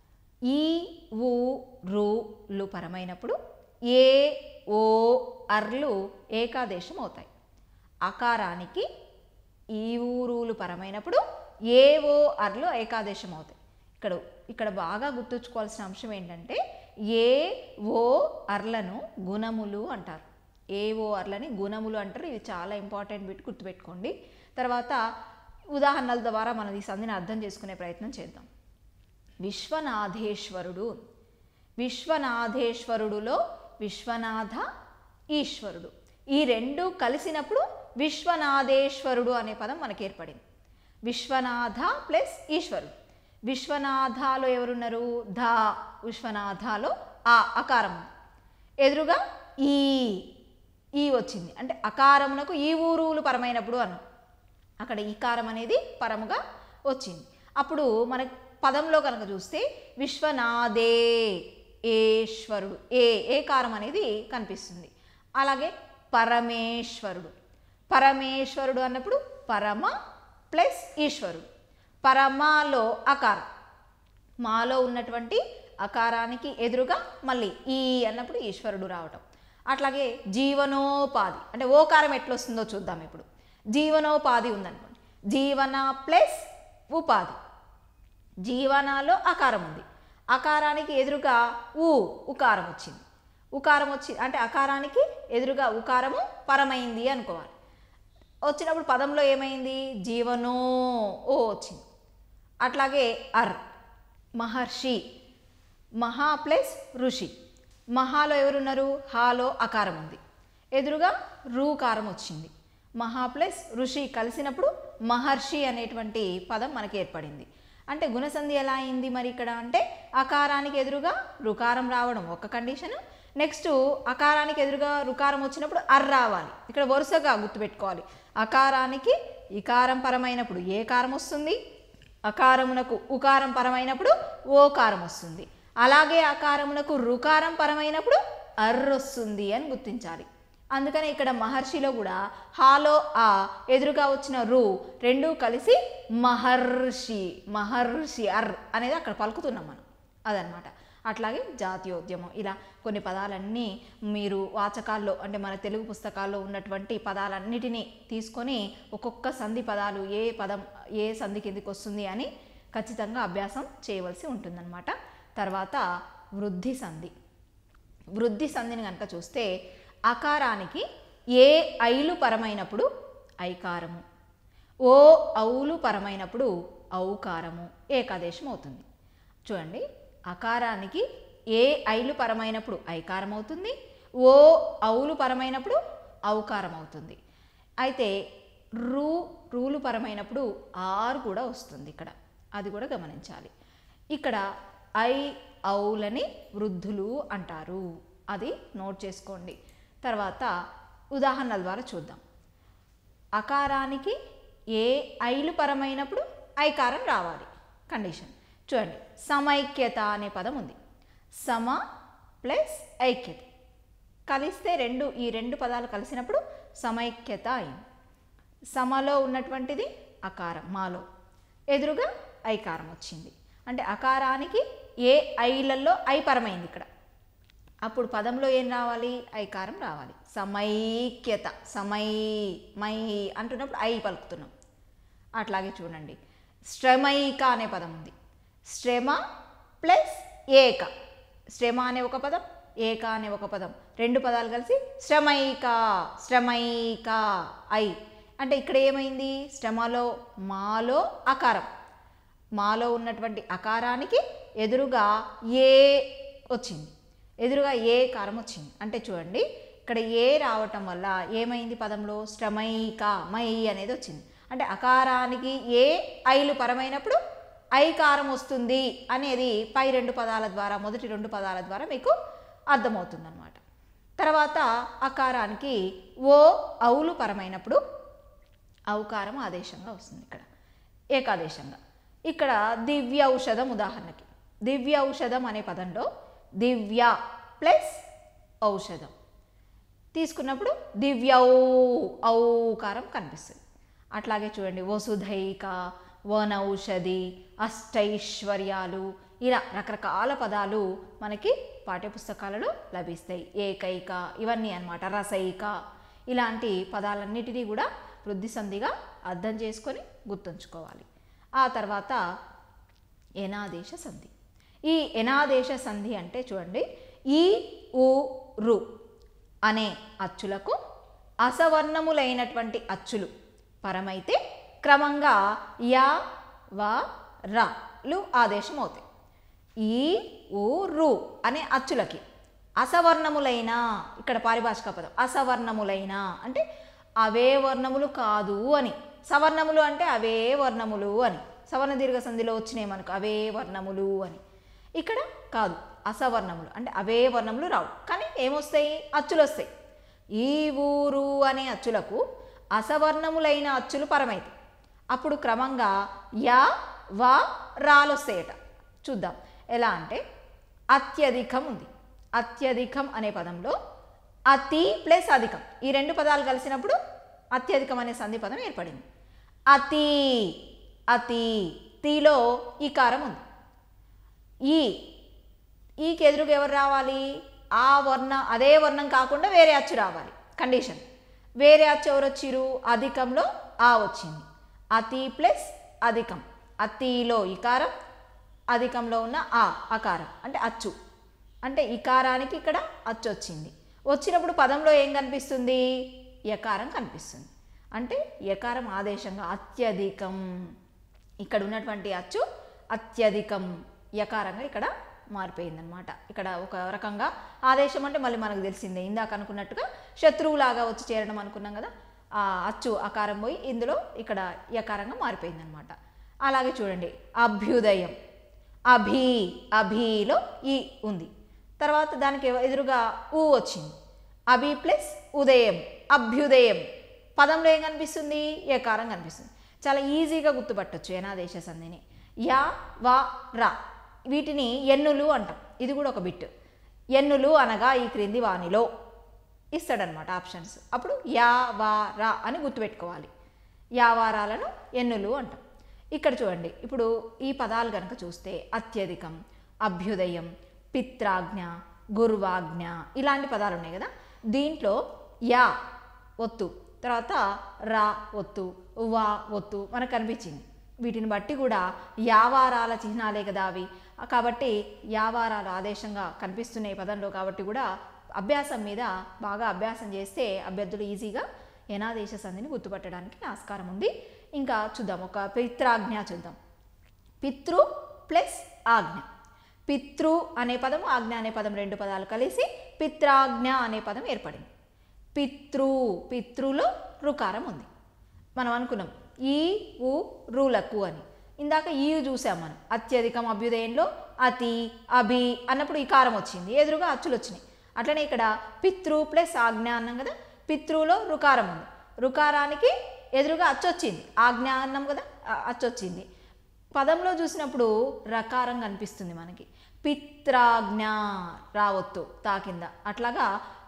ఈ ఊ రు లు పరమైనప్పుడు ఏ ఓ అర్లు ఏకాదేశం అవుతాయి అకారానికి ఈ ఊరులు పరమైనప్పుడు ఏ ఓ అర్లు ఏకాదేశం అవుతాయి ఇక్కడ ఇక్కడ బాగా గుర్తుంచుకోవాల్సిన అంశం ఏంటంటే ఏ ఓ అర్లను గుణములు అంటారు ఏ ఓ అర్లని గుణములు అంటారు ఇది చాలా ఇంపార్టెంట్ బిట్ గుర్తుపెట్టుకోండి తర్వాత ఉదాహరణల ద్వారా మనం ఈ సంధిని అర్థం చేసుకునే ప్రయత్నం చేద్దాం విశ్వనాథేశ్వరుడు విశ్వనాథేశ్వరుడులో విశ్వనాథ ఈశ్వరుడు ఈ రెండు కలిసినప్పుడు విశ్వనాథేశ్వరుడు అనే పదం మనకి ఏర్పడింది విశ్వనాథ ప్లస్ ఈశ్వరుడు విశ్వనాథాలో ఎవరున్నారు ధ విశ్వనాథాలో ఆ అకారం ఉంది. ఎదురుగా ఈ ఈ వచ్చింది అంటే అకారమునకు ఈ ఊరులు పరమైనప్పుడు అన్నాం అక్కడ ఈకారం అనేది పరముగా వచ్చింది అప్పుడు మన పదంలో కనుక చూస్తే విశ్వనాథే ఏశ్వరుడు ఏ ఏకారం అనేది కనిపిస్తుంది అలాగే పరమేశ్వరుడు పరమేశ్వరుడు అన్నప్పుడు పరమ ప్లస్ ఈశ్వరుడు పరమాలో అకారం మాలో ఉన్నటువంటి అకారానికి ఎదురుగా మళ్ళీ ఈ అన్నప్పుడు ఈశ్వరుడు రావటం అట్లాగే జీవనోపాధి అంటే ఓకారం ఎట్లొస్తుందో చూద్దాం ఇప్పుడు జీవనోపాధి ఉందనుకోండి జీవన ప్లస్ ఉపాధి జీవనాలో అకారం ఉంది అకారానికి ఎదురుగా ఊ ఉకారం వచ్చింది ఉకారం వచ్చి అంటే అకారానికి ఎదురుగా ఉకారము పరమైంది అనుకోవాలి వచ్చినప్పుడు పదంలో ఏమైంది జీవనో ఓ వచ్చింది అట్లాగే అర్ మహర్షి మహా ప్లస్ ఋషి మహాలో ఎవరున్నారు హాలో అకారం ఉంది ఎదురుగా రూకారం వచ్చింది మహా ప్లస్ ఋషి కలిసినప్పుడు మహర్షి అనేటువంటి పదం మనకి ఏర్పడింది అంటే గుణసంధి ఎలా అయింది మరి ఇక్కడ అంటే అకారానికి ఎదురుగా రుకారం రావడం ఒక కండిషను నెక్స్ట్ అకారానికి ఎదురుగా రుకారం వచ్చినప్పుడు అర్ రావాలి ఇక్కడ వరుసగా గుర్తుపెట్టుకోవాలి అకారానికి ఇకారం పరమైనప్పుడు ఏ కారం వస్తుంది అకారమునకు ఉకారం పరమైనప్పుడు ఓకారం వస్తుంది అలాగే అకారమునకు రుకారం పరమైనప్పుడు అర్ర వస్తుంది అని గుర్తించాలి అందుకని ఇక్కడ మహర్షిలో కూడా హాలో ఆ ఎదురుగా వచ్చిన రు రెండూ కలిసి మహర్షి మహర్షి అర్ అనేది అక్కడ పలుకుతున్నాం మనం అదనమాట అట్లాగే జాతీయోద్యమం ఇలా కొన్ని పదాలన్నీ మీరు వాచకాల్లో అంటే మన తెలుగు పుస్తకాల్లో ఉన్నటువంటి పదాలన్నిటినీ తీసుకొని ఒక్కొక్క సంధి పదాలు ఏ పదం ఏ సంధి కిందికి వస్తుంది అని ఖచ్చితంగా అభ్యాసం చేయవలసి ఉంటుందన్నమాట తర్వాత వృద్ధి సంధి వృద్ధి సంధిని కనుక చూస్తే అకారానికి ఏ ఐలు పరమైనప్పుడు ఐకారము ఓ ఔలు పరమైనప్పుడు ఔకారము ఏకాదేశం అవుతుంది చూడండి అకారానికి ఏ ఐలు పరమైనప్పుడు ఐకారం అవుతుంది ఓ ఔలు పరమైనప్పుడు ఔకారం అవుతుంది అయితే రూ రూలు పరమైనప్పుడు ఆర్ కూడా వస్తుంది ఇక్కడ అది కూడా గమనించాలి ఇక్కడ ఐ ఔలని వృద్ధులు అంటారు అది నోట్ చేసుకోండి తర్వాత ఉదాహరణల ద్వారా చూద్దాం అకారానికి ఏ ఐలు పరమైనప్పుడు ఐకారం రావాలి కండిషన్ చూడండి సమైక్యత అనే పదం ఉంది సమ ప్లస్ ఐక్యత కలిస్తే రెండు ఈ రెండు పదాలు కలిసినప్పుడు సమైక్యత అయింది సమలో ఉన్నటువంటిది అకారం మాలో ఎదురుగా ఐకారం వచ్చింది అంటే అకారానికి ఏ ఐలలో ఐ పరమైంది ఇక్కడ అప్పుడు పదంలో ఏం రావాలి ఐకారం రావాలి సమైక్యత సమై మై అంటున్నప్పుడు ఐ పలుకుతున్నాం అట్లాగే చూడండి శ్రమైక అనే పదం ఉంది శ్రమ ప్లస్ ఏక శ్రమ అనే ఒక పదం ఏక అనే ఒక పదం రెండు పదాలు కలిసి శ్రమైక శ్రమైక ఐ అంటే ఇక్కడ ఏమైంది శ్రమలో మాలో అకారం మాలో ఉన్నటువంటి అకారానికి ఎదురుగా ఏ వచ్చింది ఎదురుగా ఏ కారం వచ్చింది అంటే చూడండి ఇక్కడ ఏ రావటం వల్ల ఏమైంది పదంలో శ్రమైక మై అనేది వచ్చింది అంటే అకారానికి ఏ ఐలు పరమైనప్పుడు ఐకారం వస్తుంది అనేది పై రెండు పదాల ద్వారా మొదటి రెండు పదాల ద్వారా మీకు అర్థమవుతుందన్నమాట తర్వాత అకారానికి ఓ ఔలు పరమైనప్పుడు ఔకారం ఆదేశంగా వస్తుంది ఇక్కడ ఏకాదేశంగా ఇక్కడ దివ్య ఔషధం ఉదాహరణకి దివ్య ఔషధం అనే పదంలో దివ్య ప్లస్ ఔషధం తీసుకున్నప్పుడు దివ్యౌ ఔకారం కనిపిస్తుంది అట్లాగే చూడండి వసుధైక వనౌషధి అష్టైశ్వర్యాలు ఇలా రకరకాల పదాలు మనకి పాఠ్యపుస్తకాలలో లభిస్తాయి ఏకైక ఇవన్నీ అన్నమాట రసైక ఇలాంటి పదాలన్నిటినీ కూడా వృద్ధి సంధిగా అర్థం చేసుకొని గుర్తుంచుకోవాలి ఆ తర్వాత ఎనాదేశ సంధి ఈ ఎనాదేశ సంధి అంటే చూడండి ఈ ఉ రు అనే అచ్చులకు అసవర్ణములైనటువంటి అచ్చులు పరమైతే క్రమంగా యా వా రాలు ఆదేశం అవుతాయి ఈ ఊ రు అనే అచ్చులకి అసవర్ణములైన ఇక్కడ పారిభాషిక పదం అసవర్ణములైన అంటే అవే వర్ణములు కాదు అని సవర్ణములు అంటే అవే వర్ణములు అని సవర్ణ దీర్ఘ సంధిలో వచ్చినాయి మనకు అవే వర్ణములు అని ఇక్కడ కాదు అసవర్ణములు అంటే అవే వర్ణములు రావు కానీ ఏమొస్తాయి అచ్చులు వస్తాయి ఈ ఊరు అనే అచ్చులకు అసవర్ణములైన అచ్చులు పరమైతాయి అప్పుడు క్రమంగా యా వా రాలు వస్తాయట చూద్దాం ఎలా అంటే అత్యధికం ఉంది అత్యధికం అనే పదంలో అతి ప్లస్ అధికం ఈ రెండు పదాలు కలిసినప్పుడు అత్యధికం అనే సంధి పదం ఏర్పడింది అతి అతి తీలో ఈకారం ఉంది ఈ ఈకి ఎదురుగా ఎవరు రావాలి ఆ వర్ణ అదే వర్ణం కాకుండా వేరే అచ్చు రావాలి కండిషన్ వేరే అచ్చు ఎవరు వచ్చిరు అధికంలో ఆ వచ్చింది అతి ప్లస్ అధికం అతిలో ఇకారం అధికంలో ఉన్న ఆ అకారం అంటే అచ్చు అంటే ఇకారానికి ఇక్కడ అచ్చు వచ్చింది వచ్చినప్పుడు పదంలో ఏం కనిపిస్తుంది యకారం కనిపిస్తుంది అంటే యకారం ఆదేశంగా అత్యధికం ఇక్కడ ఉన్నటువంటి అచ్చు అత్యధికం యకారంగా ఇక్కడ మారిపోయిందనమాట ఇక్కడ ఒక రకంగా ఆదేశం అంటే మళ్ళీ మనకు తెలిసిందే ఇందాక అనుకున్నట్టుగా శత్రువులాగా వచ్చి చేరడం అనుకున్నాం కదా ఆ అచ్చు అకారం పోయి ఇందులో ఇక్కడ యకారంగా మారిపోయిందనమాట అలాగే చూడండి అభ్యుదయం అభి అభిలో ఈ ఉంది తర్వాత దానికి ఎదురుగా ఊ వచ్చింది అభి ప్లస్ ఉదయం అభ్యుదయం పదంలో ఏం కనిపిస్తుంది ఏకారం కనిపిస్తుంది చాలా ఈజీగా గుర్తుపట్టొచ్చు ఏనాదేశ సంధిని యా వా రా వీటిని ఎన్నులు అంటాం ఇది కూడా ఒక బిట్ ఎన్నులు అనగా ఈ క్రింది వాణిలో ఇస్తాడనమాట ఆప్షన్స్ అప్పుడు యా వా రా అని గుర్తుపెట్టుకోవాలి యావారాలను ఎన్నులు అంటాం ఇక్కడ చూడండి ఇప్పుడు ఈ పదాలు కనుక చూస్తే అత్యధికం అభ్యుదయం పిత్రాజ్ఞ గురువాజ్ఞ ఇలాంటి పదాలు ఉన్నాయి కదా దీంట్లో యా ఒత్తు తర్వాత రా ఒత్తు వా ఒత్తు మనకు కనిపించింది వీటిని బట్టి కూడా యావారాల చిహ్నాలే కదా అవి కాబట్టి యావారాలు ఆదేశంగా కనిపిస్తున్నాయి ఈ పదంలో కాబట్టి కూడా అభ్యాసం మీద బాగా అభ్యాసం చేస్తే అభ్యర్థులు ఈజీగా యనాదేశ సంధిని గుర్తుపట్టడానికి ఆస్కారం ఉంది ఇంకా చూద్దాం ఒక పిత్రాజ్ఞ చూద్దాం పితృ ప్లస్ ఆజ్ఞ పితృ అనే పదం ఆజ్ఞ అనే పదం రెండు పదాలు కలిసి పిత్రాజ్ఞ అనే పదం ఏర్పడింది పితృ పితృలో రుకారం ఉంది మనం అనుకున్నాం ఈ ఉ రులకు అని ఇందాక ఈ చూసాం మనం అత్యధికం అభ్యుదయంలో అతి అభి అన్నప్పుడు ఈ కారం వచ్చింది ఎదురుగా అచ్చులు వచ్చినాయి అట్లనే ఇక్కడ పితృ ప్లస్ ఆజ్ఞ అన్నాం కదా పితృలో రుకారం ఉంది రుకారానికి ఎదురుగా అచ్చొచ్చింది ఆజ్ఞ అన్నాం కదా ఆ- అచ్చొచ్చింది పదంలో చూసినప్పుడు రకారం కనిపిస్తుంది మనకి పిత్రాజ్ఞ రావొత్తు తా కింద అట్లాగా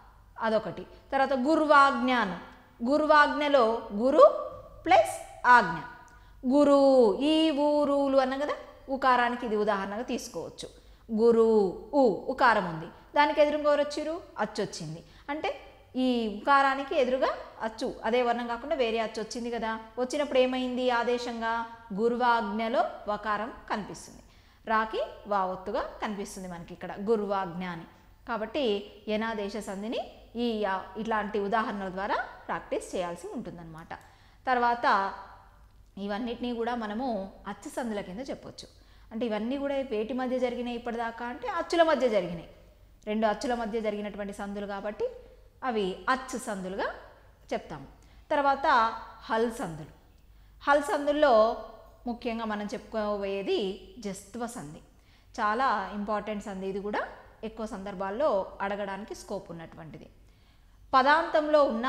అదొకటి తర్వాత గురువాజ్ఞానం గురువాజ్ఞలో గురు ప్లస్ ఆజ్ఞ గురు ఈ ఊరులు అన్న కదా ఉకారానికి ఇది ఉదాహరణగా తీసుకోవచ్చు గురు ఉ ఉకారం ఉంది దానికి ఎదురుగా ఎవరు వచ్చిర్రు అచ్చు వచ్చింది అంటే ఈ ఉకారానికి ఎదురుగా అచ్చు అదే వర్ణం కాకుండా వేరే అచ్చు వచ్చింది కదా వచ్చినప్పుడు ఏమైంది ఆదేశంగా గురువాజ్ఞలో వకారం కనిపిస్తుంది రాకి వావొత్తుగా కనిపిస్తుంది మనకి ఇక్కడ గురువాజ్ఞ అని కాబట్టి యనాదేశ సంధిని ఈ ఆ, ఇట్లాంటి ఉదాహరణల ద్వారా ప్రాక్టీస్ చేయాల్సి ఉంటుందన్నమాట తర్వాత ఇవన్నిటినీ కూడా మనము అచ్చు సందుల కింద చెప్పొచ్చు అంటే ఇవన్నీ కూడా వేటి మధ్య జరిగినాయి ఇప్పటిదాకా అంటే అచ్చుల మధ్య జరిగినాయి రెండు అచ్చుల మధ్య జరిగినటువంటి సందులు కాబట్టి అవి అచ్చు సందులుగా చెప్తాము తర్వాత హల్ సందులు హల్ సందుల్లో ముఖ్యంగా మనం చెప్పుకోబోయేది జస్త్వ సంధి చాలా ఇంపార్టెంట్ సంధి ఇది కూడా ఎక్కువ సందర్భాల్లో అడగడానికి స్కోప్ ఉన్నటువంటిది పదాంతంలో ఉన్న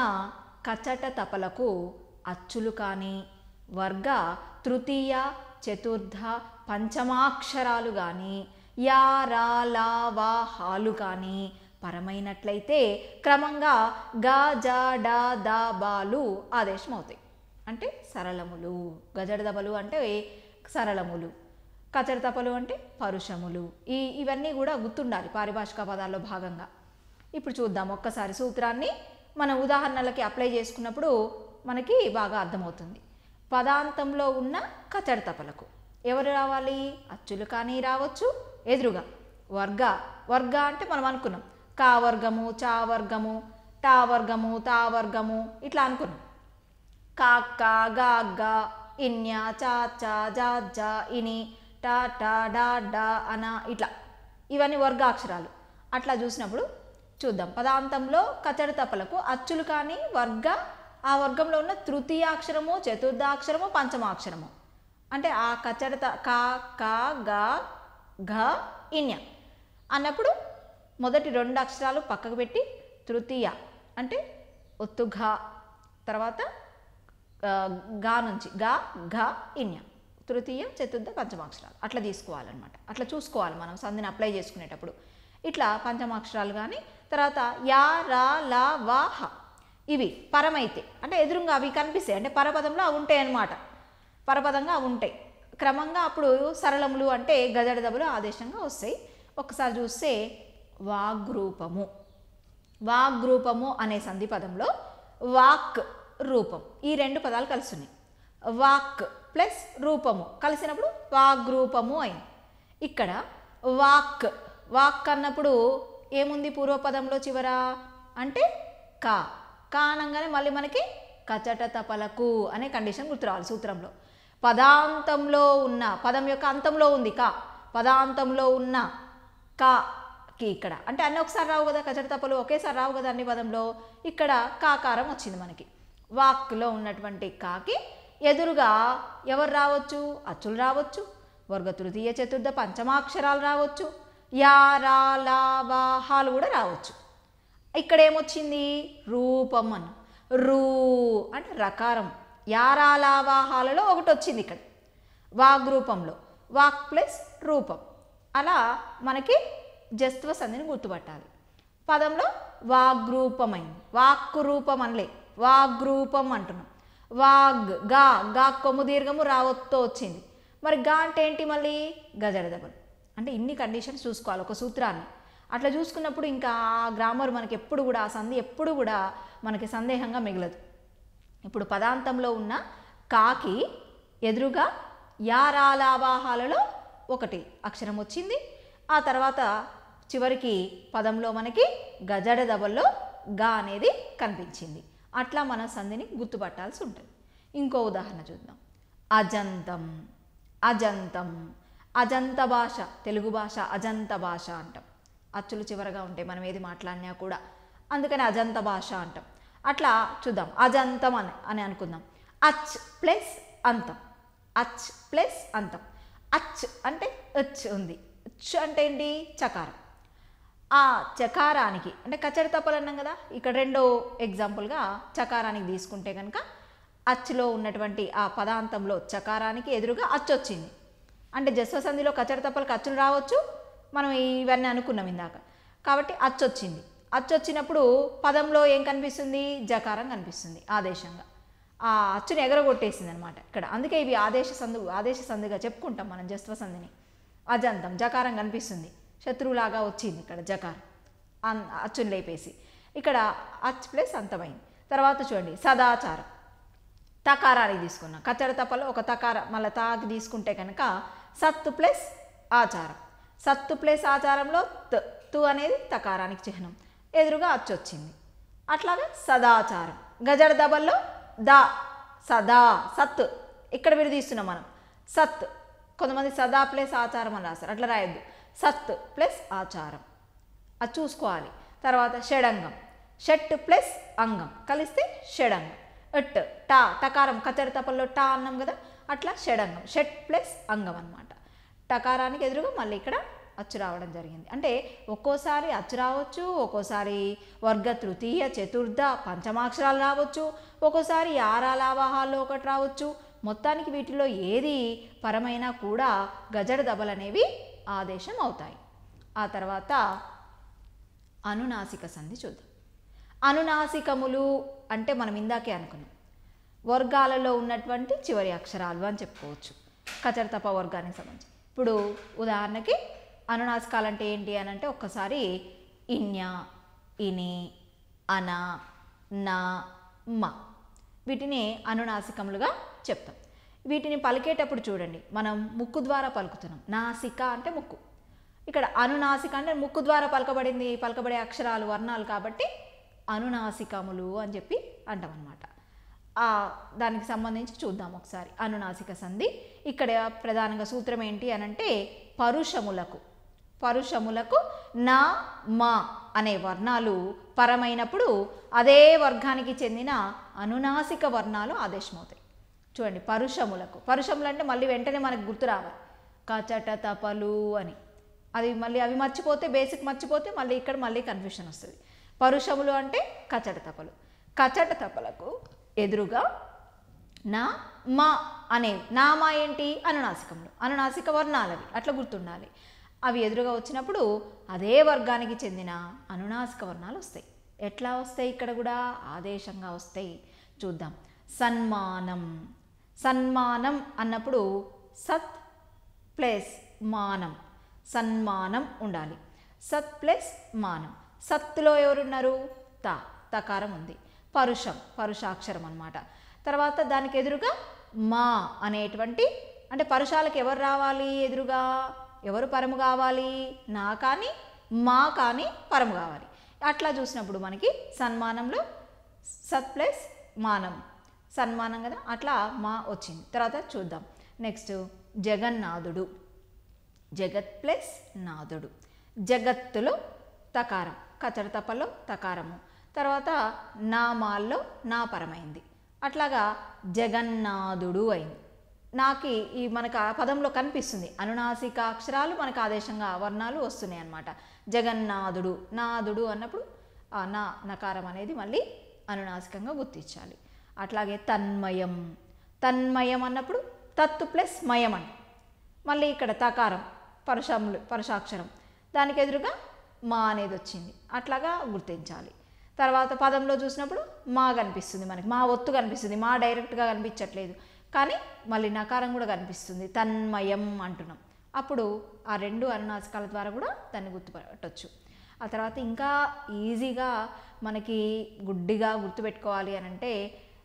కచట తపలకు అచ్చులు కానీ వర్గ తృతీయ చతుర్థ పంచమాక్షరాలు కానీ యా రా లా వా హాలు కానీ పరమైనట్లయితే క్రమంగా గా జా డా దా బాలు ఆదేశం అవుతాయి అంటే సరళములు గజడదబలు అంటే సరళములు కచడతపలు అంటే పరుషములు ఈ ఇవన్నీ కూడా గుర్తుండాలి పారిభాషిక పదాల్లో భాగంగా ఇప్పుడు చూద్దాం ఒక్కసారి సూత్రాన్ని మన ఉదాహరణలకి అప్లై చేసుకున్నప్పుడు మనకి బాగా అర్థమవుతుంది పదాంతంలో ఉన్న కచడతపలకు ఎవరు రావాలి అచ్చులు కానీ రావచ్చు ఎదురుగా వర్గ వర్గ అంటే మనం అనుకున్నాం కా వర్గము చా వర్గము టా వర్గము తా వర్గము ఇట్లా అనుకున్నాం కాక్క గాగ్గ ఇన్య చా చా జా జా ఇని టా టా డా డా అన ఇట్లా ఇవన్నీ వర్గాక్షరాలు అట్లా చూసినప్పుడు చూద్దాం పదాంతంలో కచడ తపలకు అచ్చులు కానీ వర్గ ఆ వర్గంలో ఉన్న తృతీయాక్షరము చతుర్థాక్షరము పంచమాక్షరము అంటే ఆ కచడ త కా కా గా ఘ ఇన్య అన్నప్పుడు మొదటి రెండు అక్షరాలు పక్కకు పెట్టి తృతీయ అంటే ఒత్తు ఘ తర్వాత ఆ, గా నుంచి గా ఘ ఇన్య తృతీయ చతుర్థ పంచమాక్షరాలు అట్లా తీసుకోవాలన్నమాట అట్లా చూసుకోవాలి మనం సంధిని అప్లై చేసుకునేటప్పుడు ఇట్లా పంచమాక్షరాలు కానీ తర్వాత యా రా లా వా హ ఇవి పరమైతే అంటే ఎదురుగా అవి కనిపిస్తాయి అంటే పరపదంలో అవి ఉంటాయి అన్నమాట పరపదంగా అవి ఉంటాయి క్రమంగా అప్పుడు సరళములు అంటే గజడ దబులు ఆదేశంగా వస్తాయి ఒకసారి చూస్తే వాగ్రూపము వాగ్రూపము అనే సంధి పదంలో వాక్ రూపం ఈ రెండు పదాలు కలుస్తున్నాయి వాక్ ప్లస్ రూపము కలిసినప్పుడు వాగ్రూపము అయింది ఇక్కడ వాక్ వాక్ అన్నప్పుడు ఏముంది పూర్వపదంలో చివర అంటే కా కా అనగానే మళ్ళీ మనకి కచట తపలకు అనే కండిషన్ గుర్తురావాలి సూత్రంలో పదాంతంలో ఉన్న పదం యొక్క అంతంలో ఉంది కా పదాంతంలో ఉన్న కాకి ఇక్కడ అంటే అన్ని ఒకసారి రావు కదా కచట తపలు ఒకేసారి రావు కదా అన్ని పదంలో ఇక్కడ కాకారం వచ్చింది మనకి వాక్లో ఉన్నటువంటి కాకి ఎదురుగా ఎవరు రావచ్చు అచ్చులు రావచ్చు వర్గ తృతీయ చతుర్థ పంచమాక్షరాలు రావచ్చు యా రా లా వా హాలు కూడా రావచ్చు ఇక్కడ ఏమొచ్చింది రూపం అన్న రూ అంటే రకారం యారాలావాహాలలో ఒకటి వచ్చింది ఇక్కడ వాగ్ రూపంలో వాక్ ప్లస్ రూపం అలా మనకి జస్త్వ సంధిని గుర్తుపట్టాలి పదంలో వాగ్రూపమైంది వాక్కు రూపం అనలే వాగ్రూపం అంటున్నాం వాగ్ గా గా కొమ్ము దీర్ఘము రావత్తో వచ్చింది మరి గా అంటే ఏంటి మళ్ళీ గజడదబలు అంటే ఇన్ని కండిషన్స్ చూసుకోవాలి ఒక సూత్రాన్ని అట్లా చూసుకున్నప్పుడు ఇంకా ఆ గ్రామర్ మనకి ఎప్పుడు కూడా ఆ సంధి ఎప్పుడు కూడా మనకి సందేహంగా మిగలదు ఇప్పుడు పదాంతంలో ఉన్న కాకి ఎదురుగా యారాలావాహాలలో ఒకటి అక్షరం వచ్చింది ఆ తర్వాత చివరికి పదంలో మనకి గజడ దబల్లో గా అనేది కనిపించింది అట్లా మన సంధిని గుర్తుపట్టాల్సి ఉంటుంది ఇంకో ఉదాహరణ చూద్దాం అజంతం అజంతం అజంత భాష తెలుగు భాష అజంత భాష అంటాం అచ్చులు చివరగా ఉంటాయి మనం ఏది మాట్లాడినా కూడా అందుకని అజంత భాష అంటాం అట్లా చూద్దాం అజంతం అని అని అనుకుందాం అచ్ ప్లస్ అంతం అచ్ ప్లస్ అంతం అచ్ అంటే అచ్ ఉంది అచ్ అంటే ఏంటి చకారం ఆ చకారానికి అంటే కచ్చడి తప్పలు అన్నాం కదా ఇక్కడ రెండో ఎగ్జాంపుల్గా చకారానికి తీసుకుంటే కనుక అచ్చులో ఉన్నటువంటి ఆ పదాంతంలో చకారానికి ఎదురుగా అచ్చు వచ్చింది అంటే జస్వసంధిలో కచ్చడి తప్పలకు అచ్చులు రావచ్చు మనం ఇవన్నీ అనుకున్నాం ఇందాక కాబట్టి అచ్చు వచ్చింది అచ్చు వచ్చినప్పుడు పదంలో ఏం కనిపిస్తుంది జకారం కనిపిస్తుంది ఆదేశంగా ఆ అచ్చుని ఎగరగొట్టేసింది అనమాట ఇక్కడ అందుకే ఇవి ఆదేశ సందు ఆదేశ సంధిగా చెప్పుకుంటాం మనం జస్వ సంధిని అజంతం జకారం కనిపిస్తుంది శత్రువులాగా వచ్చింది ఇక్కడ జకారం అన్ అచ్చుని లేపేసి ఇక్కడ అచ్ ప్లస్ అంతమైంది తర్వాత చూడండి సదాచారం తకారానికి తీసుకున్నాం కచ్చడ తప్పలో ఒక తకార మళ్ళీ తాకి తీసుకుంటే కనుక సత్తు ప్లస్ ఆచారం సత్తు ప్లస్ ఆచారంలో త్ తు అనేది తకారానికి చిహ్నం ఎదురుగా అచ్చు వచ్చింది అట్లాగే సదాచారం గజడ దబల్లో దా సదా సత్ ఇక్కడ విడదీస్తున్నాం మనం సత్ కొంతమంది సదా ప్లస్ ఆచారం అని రాస్తారు అట్లా రాయొద్దు సత్ ప్లస్ ఆచారం అది చూసుకోవాలి తర్వాత షడంగం షట్ ప్లస్ అంగం కలిస్తే షడంగం ఎట్ టా టకారం కచ్చడి తపల్లో టా అన్నాం కదా అట్లా షడంగం షట్ ప్లస్ అంగం అనమాట టకారానికి ఎదురుగా మళ్ళీ ఇక్కడ అచ్చు రావడం జరిగింది అంటే ఒక్కోసారి అచ్చు రావచ్చు ఒక్కోసారి వర్గ తృతీయ చతుర్థ పంచమాక్షరాలు రావచ్చు ఒక్కోసారి ఆరాలావాహాల్లో ఒకటి రావచ్చు మొత్తానికి వీటిలో ఏది పరమైనా కూడా గజడ దబలనేవి ఆదేశం అవుతాయి ఆ తర్వాత అనునాసిక సంధి చూద్దాం అనునాసికములు అంటే మనం ఇందాకే అనుకున్నాం వర్గాలలో ఉన్నటువంటి చివరి అక్షరాలు అని చెప్పుకోవచ్చు కచరతప వర్గానికి సంబంధించి ఇప్పుడు ఉదాహరణకి అనునాసికాలు అంటే ఏంటి అని అంటే ఒక్కసారి ఇన్య ఇని అన నా మ వీటిని అనునాసికములుగా చెప్తాం వీటిని పలికేటప్పుడు చూడండి మనం ముక్కు ద్వారా పలుకుతున్నాం నాసిక అంటే ముక్కు ఇక్కడ అనునాసిక అంటే ముక్కు ద్వారా పలకబడింది పలకబడే అక్షరాలు వర్ణాలు కాబట్టి అనునాసికములు అని చెప్పి అంటాం అనమాట దానికి సంబంధించి చూద్దాం ఒకసారి అనునాసిక సంధి ఇక్కడ ప్రధానంగా సూత్రం ఏంటి అని అంటే పరుషములకు పరుషములకు నా మా అనే వర్ణాలు పరమైనప్పుడు అదే వర్గానికి చెందిన అనునాసిక వర్ణాలు ఆదేశమవుతాయి చూడండి పరుషములకు పరుషములు అంటే మళ్ళీ వెంటనే మనకు గుర్తు రావాలి కచట తపలు అని అది మళ్ళీ అవి మర్చిపోతే బేసిక్ మర్చిపోతే మళ్ళీ ఇక్కడ మళ్ళీ కన్ఫ్యూషన్ వస్తుంది పరుషములు అంటే కచట తపలు కచట తపలకు ఎదురుగా నా మా అనేవి నా మా ఏంటి అనునాసికములు అనునాసిక వర్ణాలవి అట్లా గుర్తుండాలి అవి ఎదురుగా వచ్చినప్పుడు అదే వర్గానికి చెందిన అనునాసిక వర్ణాలు వస్తాయి ఎట్లా వస్తాయి ఇక్కడ కూడా ఆదేశంగా వస్తాయి చూద్దాం సన్మానం సన్మానం అన్నప్పుడు సత్ ప్లస్ మానం సన్మానం ఉండాలి సత్ ప్లస్ మానం సత్తులో ఎవరున్నారు త తకారం ఉంది పరుషం పరుషాక్షరం అన్నమాట తర్వాత దానికి ఎదురుగా మా అనేటువంటి అంటే పరుషాలకు ఎవరు రావాలి ఎదురుగా ఎవరు పరము కావాలి నా కానీ మా కానీ పరము కావాలి అట్లా చూసినప్పుడు మనకి సన్మానంలో సత్ ప్లస్ మానం సన్మానం కదా అట్లా మా వచ్చింది తర్వాత చూద్దాం నెక్స్ట్ జగన్నాథుడు జగత్ ప్లస్ నాథుడు జగత్తులో తకారం కచడ తపలో తకారము తర్వాత నామాల్లో నా పరమైంది అట్లాగా జగన్నాథుడు అయింది నాకు ఈ మనకు ఆ పదంలో కనిపిస్తుంది అనునాసిక అక్షరాలు మనకు ఆదేశంగా వర్ణాలు వస్తున్నాయి అన్నమాట జగన్నాథుడు నాదుడు అన్నప్పుడు ఆ నా నకారం అనేది మళ్ళీ అనునాసికంగా గుర్తించాలి అట్లాగే తన్మయం తన్మయం అన్నప్పుడు తత్తు ప్లస్ మయం అని మళ్ళీ ఇక్కడ తకారం పరుషములు పరుషాక్షరం దానికి ఎదురుగా మా అనేది వచ్చింది అట్లాగా గుర్తించాలి తర్వాత పదంలో చూసినప్పుడు మా కనిపిస్తుంది మనకి మా ఒత్తు కనిపిస్తుంది మా డైరెక్ట్గా కనిపించట్లేదు కానీ మళ్ళీ నకారం కూడా కనిపిస్తుంది తన్మయం అంటున్నాం అప్పుడు ఆ రెండు అనునాసికాల ద్వారా కూడా దాన్ని గుర్తుపట్టవచ్చు ఆ తర్వాత ఇంకా ఈజీగా మనకి గుడ్డిగా గుర్తుపెట్టుకోవాలి అని అంటే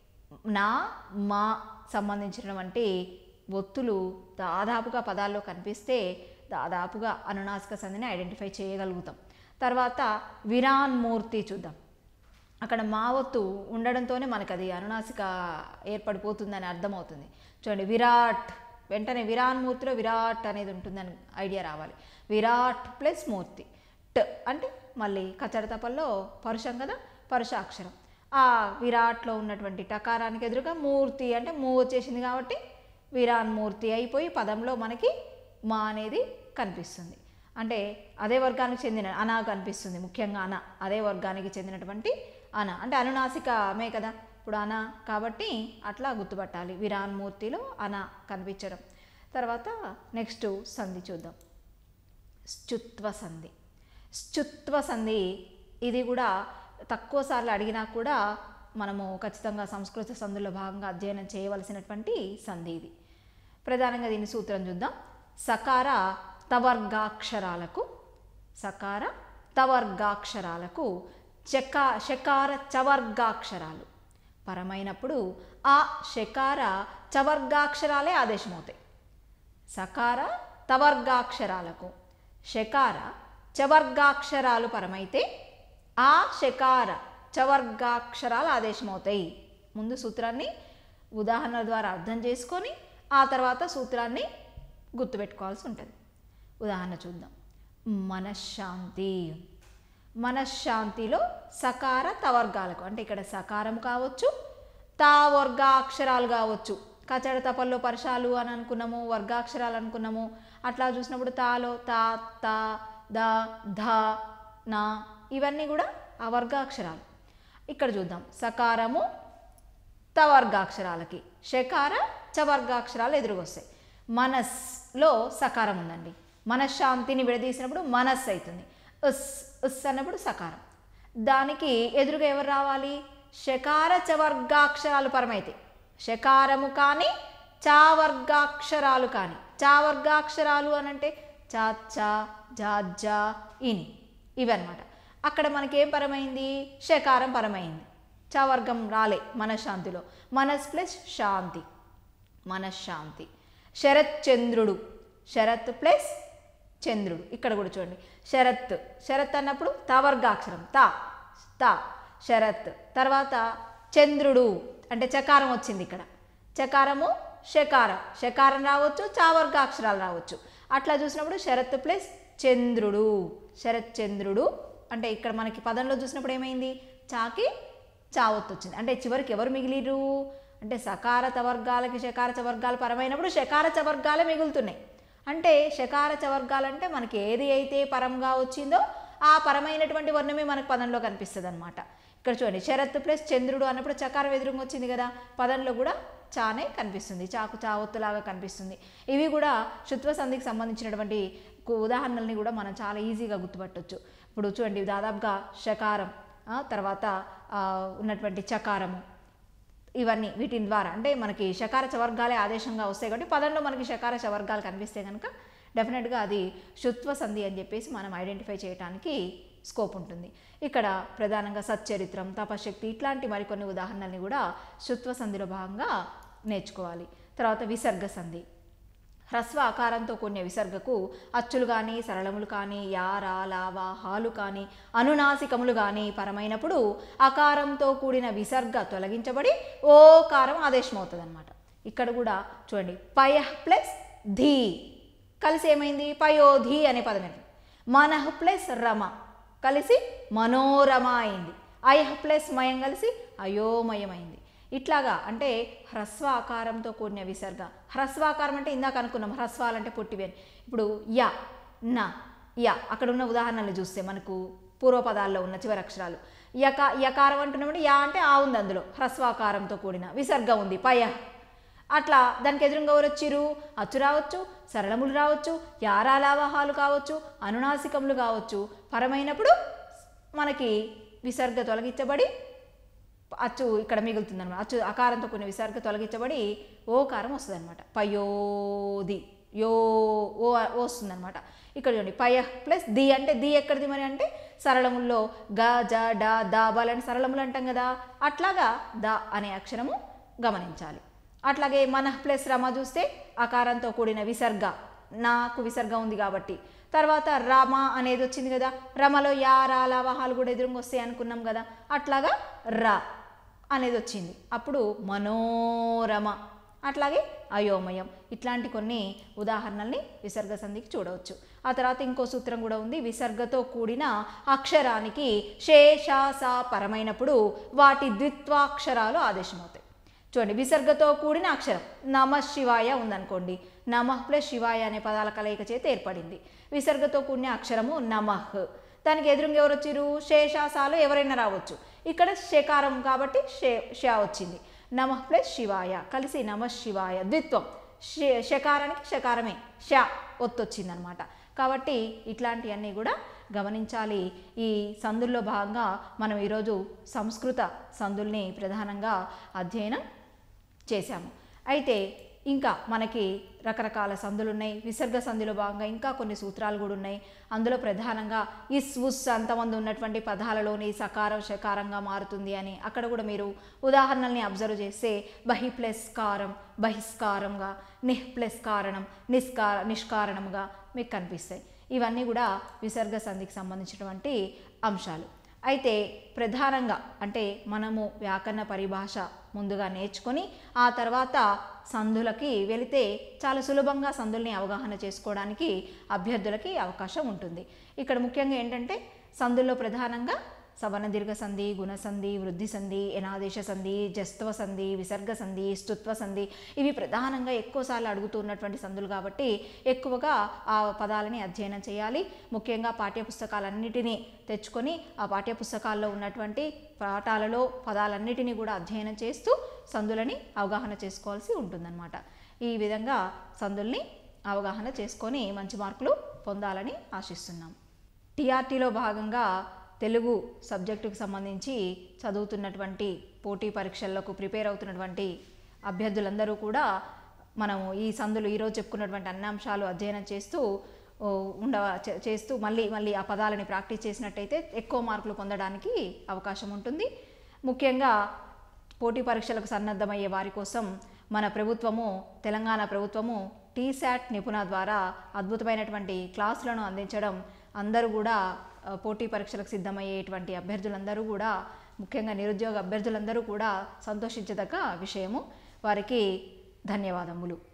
నా మా సంబంధించినటువంటి ఒత్తులు దాదాపుగా పదాల్లో కనిపిస్తే దాదాపుగా అనునాసిక సంధిని ఐడెంటిఫై చేయగలుగుతాం తర్వాత విరాన్మూర్తి చూద్దాం అక్కడ మా ఒత్తు ఉండడంతోనే మనకు అది అనునాసిక ఏర్పడిపోతుందని అర్థమవుతుంది చూడండి విరాట్ వెంటనే విరాన్మూర్తిలో విరాట్ అనేది ఉంటుందని ఐడియా రావాలి విరాట్ ప్లస్ మూర్తి ట్ అంటే మళ్ళీ కచ్చడ తపల్లో పరుషం కదా పరుషాక్షరం ఆ విరాట్లో ఉన్నటువంటి టకారానికి ఎదురుగా మూర్తి అంటే మూ వచ్చేసింది కాబట్టి విరాన్మూర్తి అయిపోయి పదంలో మనకి మా అనేది కనిపిస్తుంది అంటే అదే వర్గానికి చెందిన అనా కనిపిస్తుంది ముఖ్యంగా అన అదే వర్గానికి చెందినటువంటి అన అంటే అనునాసికమే కదా ఇప్పుడు అన కాబట్టి అట్లా గుర్తుపట్టాలి విరాన్మూర్తిలో అన కనిపించడం తర్వాత నెక్స్ట్ సంధి చూద్దాం శ్చుత్వ సంధి శ్చుత్వ సంధి ఇది కూడా తక్కువ సార్లు అడిగినా కూడా మనము ఖచ్చితంగా సంస్కృత సంధుల్లో భాగంగా అధ్యయనం చేయవలసినటువంటి సంధి ఇది ప్రధానంగా దీని సూత్రం చూద్దాం సకార తవర్గాక్షరాలకు సకార తవర్గాక్షరాలకు చకా శకార చవర్గాక్షరాలు పరమైనప్పుడు ఆ శకార చవర్గాక్షరాలే ఆదేశమవుతాయి సకార తవర్గాక్షరాలకు శకార చవర్గాక్షరాలు పరమైతే ఆ శకార చవర్గాక్షరాలు ఆదేశమవుతాయి ముందు సూత్రాన్ని ఉదాహరణల ద్వారా అర్థం చేసుకొని ఆ తర్వాత సూత్రాన్ని గుర్తుపెట్టుకోవాల్సి ఉంటుంది ఉదాహరణ చూద్దాం మనశ్శాంతి మనశ్శాంతిలో సకార తవర్గాలకు అంటే ఇక్కడ సకారం కావచ్చు తా వర్గాక్షరాలు కావచ్చు కచడ తపల్లో పర్షాలు అని అనుకున్నాము వర్గాక్షరాలు అనుకున్నాము అట్లా చూసినప్పుడు తాలో తా తా ద ధ నా ఇవన్నీ కూడా ఆ వర్గాక్షరాలు ఇక్కడ చూద్దాం సకారము తవర్గాక్షరాలకి షకార చవర్గాక్షరాలు ఎదురుగొస్తాయి మనస్లో సకారం ఉందండి మనశ్శాంతిని విడదీసినప్పుడు మనస్ అవుతుంది ఉస్ ఉస్ అన్నప్పుడు సకారం దానికి ఎదురుగా ఎవరు రావాలి షకార చవర్గాక్షరాలు పరమైతే షకారము కానీ చావర్గాక్షరాలు కానీ చావర్గాక్షరాలు అని అంటే చా చా జా జా ఇని ఇవన్నమాట అక్కడ మనకేం పరమైంది షకారం పరమైంది చావర్గం రాలే మనశ్శాంతిలో మనస్ ప్లస్ శాంతి మనశ్శాంతి శరత్ చంద్రుడు శరత్ ప్లస్ చంద్రుడు ఇక్కడ కూడా చూడండి శరత్ శరత్ అన్నప్పుడు తవర్గాక్షరం తా తా శరత్ తర్వాత చంద్రుడు అంటే చకారం వచ్చింది ఇక్కడ చకారము షకారం షకారం రావచ్చు చావర్గాక్షరాలు రావచ్చు అట్లా చూసినప్పుడు శరత్ ప్లస్ చంద్రుడు శరత్ చంద్రుడు అంటే ఇక్కడ మనకి పదంలో చూసినప్పుడు ఏమైంది చాకి చావత్తు వచ్చింది అంటే చివరికి ఎవరు మిగిలిరు అంటే సకార చవర్గాలకి షకార చవర్గాలు పరమైనప్పుడు షకార చవర్గాలే మిగులుతున్నాయి అంటే షకార చవర్గాలు అంటే మనకి ఏది అయితే పరంగా వచ్చిందో ఆ పరమైనటువంటి వర్ణమే మనకు పదంలో కనిపిస్తుంది అనమాట ఇక్కడ చూడండి శరత్ ప్లస్ చంద్రుడు అన్నప్పుడు చకారం ఎదురుగా వచ్చింది కదా పదంలో కూడా చానే కనిపిస్తుంది చాకు చావత్తులాగా కనిపిస్తుంది ఇవి కూడా శుత్వ సంధికి సంబంధించినటువంటి కు- ఉదాహరణల్ని కూడా మనం చాలా ఈజీగా గుర్తుపట్టొచ్చు ఇప్పుడు చూడండి దాదాపుగా షకారం ఆ, తర్వాత ఆ, ఉన్నటువంటి చకారము ఇవన్నీ వీటి ద్వారా అంటే మనకి షకార చవర్గాలే ఆదేశంగా వస్తాయి కాబట్టి పదంలో మనకి షకార చవర్గాలు కనిపిస్తే కనుక డెఫినెట్గా అది శుత్వ సంధి అని చెప్పేసి మనం ఐడెంటిఫై చేయడానికి స్కోప్ ఉంటుంది ఇక్కడ ప్రధానంగా సచ్చరిత్రం తపశక్తి ఇట్లాంటి మరికొన్ని ఉదాహరణల్ని కూడా శుత్వ సంధిలో భాగంగా నేర్చుకోవాలి తర్వాత విసర్గ సంధి హ్రస్వ ఆకారంతో కూడిన విసర్గకు అచ్చులు కానీ సరళములు కానీ యా రా లావా హాలు కానీ అనునాసికములు కానీ పరమైనప్పుడు అకారంతో కూడిన విసర్గ తొలగించబడి ఓకారం ఆదేశమవుతుంది అనమాట ఇక్కడ కూడా చూడండి పయ ప్లస్ ధీ కలిసి ఏమైంది పయోధి అనే పదం ఏంటి మనః ప్లస్ రమ కలిసి మనోరమ అయింది అయహ ప్లస్ మయం కలిసి అయోమయమైంది ఇట్లాగా అంటే హ్రస్వ ఆకారంతో కూడిన విసర్గ హ్రస్వాకారం అంటే ఇందాక అనుకున్నాం హ్రస్వాలంటే పొట్టివి అని ఇప్పుడు యా నా యా అక్కడ ఉన్న ఉదాహరణలు చూస్తే మనకు పూర్వపదాల్లో ఉన్న చివరి అక్షరాలు యక యకారం అంటున్నామంటే యా అంటే ఆ ఉంది అందులో హ్రస్వాకారంతో కూడిన విసర్గ ఉంది పయ అట్లా దానికి ఎదురుగా ఎవరు వచ్చిరు అచ్చు రావచ్చు సరళములు రావచ్చు యారాలావాహాలు కావచ్చు అనునాసికములు కావచ్చు పరమైనప్పుడు మనకి విసర్గ తొలగించబడి అచ్చు ఇక్కడ మిగులుతుంది అనమాట అచ్చు అకారంతో కొన్ని విసర్గ తొలగించబడి ఓకారం వస్తుంది అనమాట పయోది యో ఓ వస్తుంది అనమాట ఇక్కడ చూడండి పయ ప్లస్ ది అంటే ది ఎక్కడిది మరి అంటే సరళముల్లో గ జ డ ద బ లాంటి సరళములు అంటాం కదా అట్లాగా ద అనే అక్షరము గమనించాలి అట్లాగే మన ప్లస్ రమ చూస్తే అకారంతో కూడిన విసర్గ నాకు విసర్గ ఉంది కాబట్టి తర్వాత రమ అనేది వచ్చింది కదా రమలో యా రా లా వహాలు కూడా ఎదురుగా వస్తాయి అనుకున్నాం కదా అట్లాగా రా అనేది వచ్చింది అప్పుడు మనోరమ అట్లాగే అయోమయం ఇట్లాంటి కొన్ని ఉదాహరణల్ని విసర్గ సంధికి చూడవచ్చు ఆ తర్వాత ఇంకో సూత్రం కూడా ఉంది విసర్గతో కూడిన అక్షరానికి శేషాస పరమైనప్పుడు వాటి ద్విత్వాక్షరాలు ఆదేశమవుతాయి చూడండి విసర్గతో కూడిన అక్షరం నమ శివాయ ఉందనుకోండి నమః ప్లస్ శివాయ అనే పదాల కలయిక చేత ఏర్పడింది విసర్గతో కూడిన అక్షరము నమః దానికి ఎదురుగా ఎవరు వచ్చిరు శేషాసాలు ఎవరైనా రావచ్చు ఇక్కడ శకారం కాబట్టి షే షా వచ్చింది నమః ప్లస్ శివాయ కలిసి నమ శివాయ ద్విత్వం శ- శకారానికి శకారమే ష ఒత్తొచ్చిందనమాట కాబట్టి ఇట్లాంటివన్నీ కూడా గమనించాలి ఈ సందుల్లో భాగంగా మనం ఈరోజు సంస్కృత సందుల్ని ప్రధానంగా అధ్యయనం చేశాము అయితే ఇంకా మనకి రకరకాల సందులు ఉన్నాయి విసర్గ సంధిలో భాగంగా ఇంకా కొన్ని సూత్రాలు కూడా ఉన్నాయి అందులో ప్రధానంగా ఇస్ ఉస్ అంతమంది ఉన్నటువంటి పదాలలోని సకారం శకారంగా మారుతుంది అని అక్కడ కూడా మీరు ఉదాహరణల్ని అబ్జర్వ్ చేస్తే బహి ప్లస్ కారం బహిష్కారంగా నిహ్ ప్లస్ కారణం నిష్కార నిష్కారణంగా మీకు కనిపిస్తాయి ఇవన్నీ కూడా విసర్గ సంధికి సంబంధించినటువంటి అంశాలు అయితే ప్రధానంగా అంటే మనము వ్యాకరణ పరిభాష ముందుగా నేర్చుకొని ఆ తర్వాత సందులకి వెళితే చాలా సులభంగా సందుల్ని అవగాహన చేసుకోవడానికి అభ్యర్థులకి అవకాశం ఉంటుంది ఇక్కడ ముఖ్యంగా ఏంటంటే సందుల్లో ప్రధానంగా సవర్ణ దీర్ఘ సంధి గుణ సంధి వృద్ధి సంధి ఎనాదేశ సంధి జస్త్వ సంధి విసర్గ సంధి స్తుత్వ సంధి ఇవి ప్రధానంగా ఎక్కువసార్లు అడుగుతున్నటువంటి సంధులు కాబట్టి ఎక్కువగా ఆ పదాలని అధ్యయనం చేయాలి ముఖ్యంగా పాఠ్యపుస్తకాలన్నిటినీ తెచ్చుకొని ఆ పాఠ్యపుస్తకాల్లో ఉన్నటువంటి పాఠాలలో పదాలన్నిటినీ కూడా అధ్యయనం చేస్తూ సందులని అవగాహన చేసుకోవాల్సి ఉంటుందన్నమాట ఈ విధంగా సందుల్ని అవగాహన చేసుకొని మంచి మార్కులు పొందాలని ఆశిస్తున్నాం టీఆర్టీలో భాగంగా తెలుగు సబ్జెక్టుకు సంబంధించి చదువుతున్నటువంటి పోటీ పరీక్షలకు ప్రిపేర్ అవుతున్నటువంటి అభ్యర్థులందరూ కూడా మనము ఈ సందులు ఈరోజు చెప్పుకున్నటువంటి అన్ని అంశాలు అధ్యయనం చేస్తూ ఓ, ఉండవ చే- చేస్తూ మళ్ళీ మళ్ళీ ఆ పదాలని ప్రాక్టీస్ చేసినట్టయితే ఎక్కువ మార్కులు పొందడానికి అవకాశం ఉంటుంది ముఖ్యంగా పోటీ పరీక్షలకు సన్నద్ధమయ్యే వారి కోసం మన ప్రభుత్వము తెలంగాణ ప్రభుత్వము టీశాట్ నిపుణ ద్వారా అద్భుతమైనటువంటి క్లాసులను అందించడం అందరూ కూడా ఆ, పోటీ పరీక్షలకు సిద్ధమయ్యేటువంటి అభ్యర్థులందరూ కూడా ముఖ్యంగా నిరుద్యోగ అభ్యర్థులందరూ కూడా సంతోషించదగ్గ విషయము వారికి ధన్యవాదములు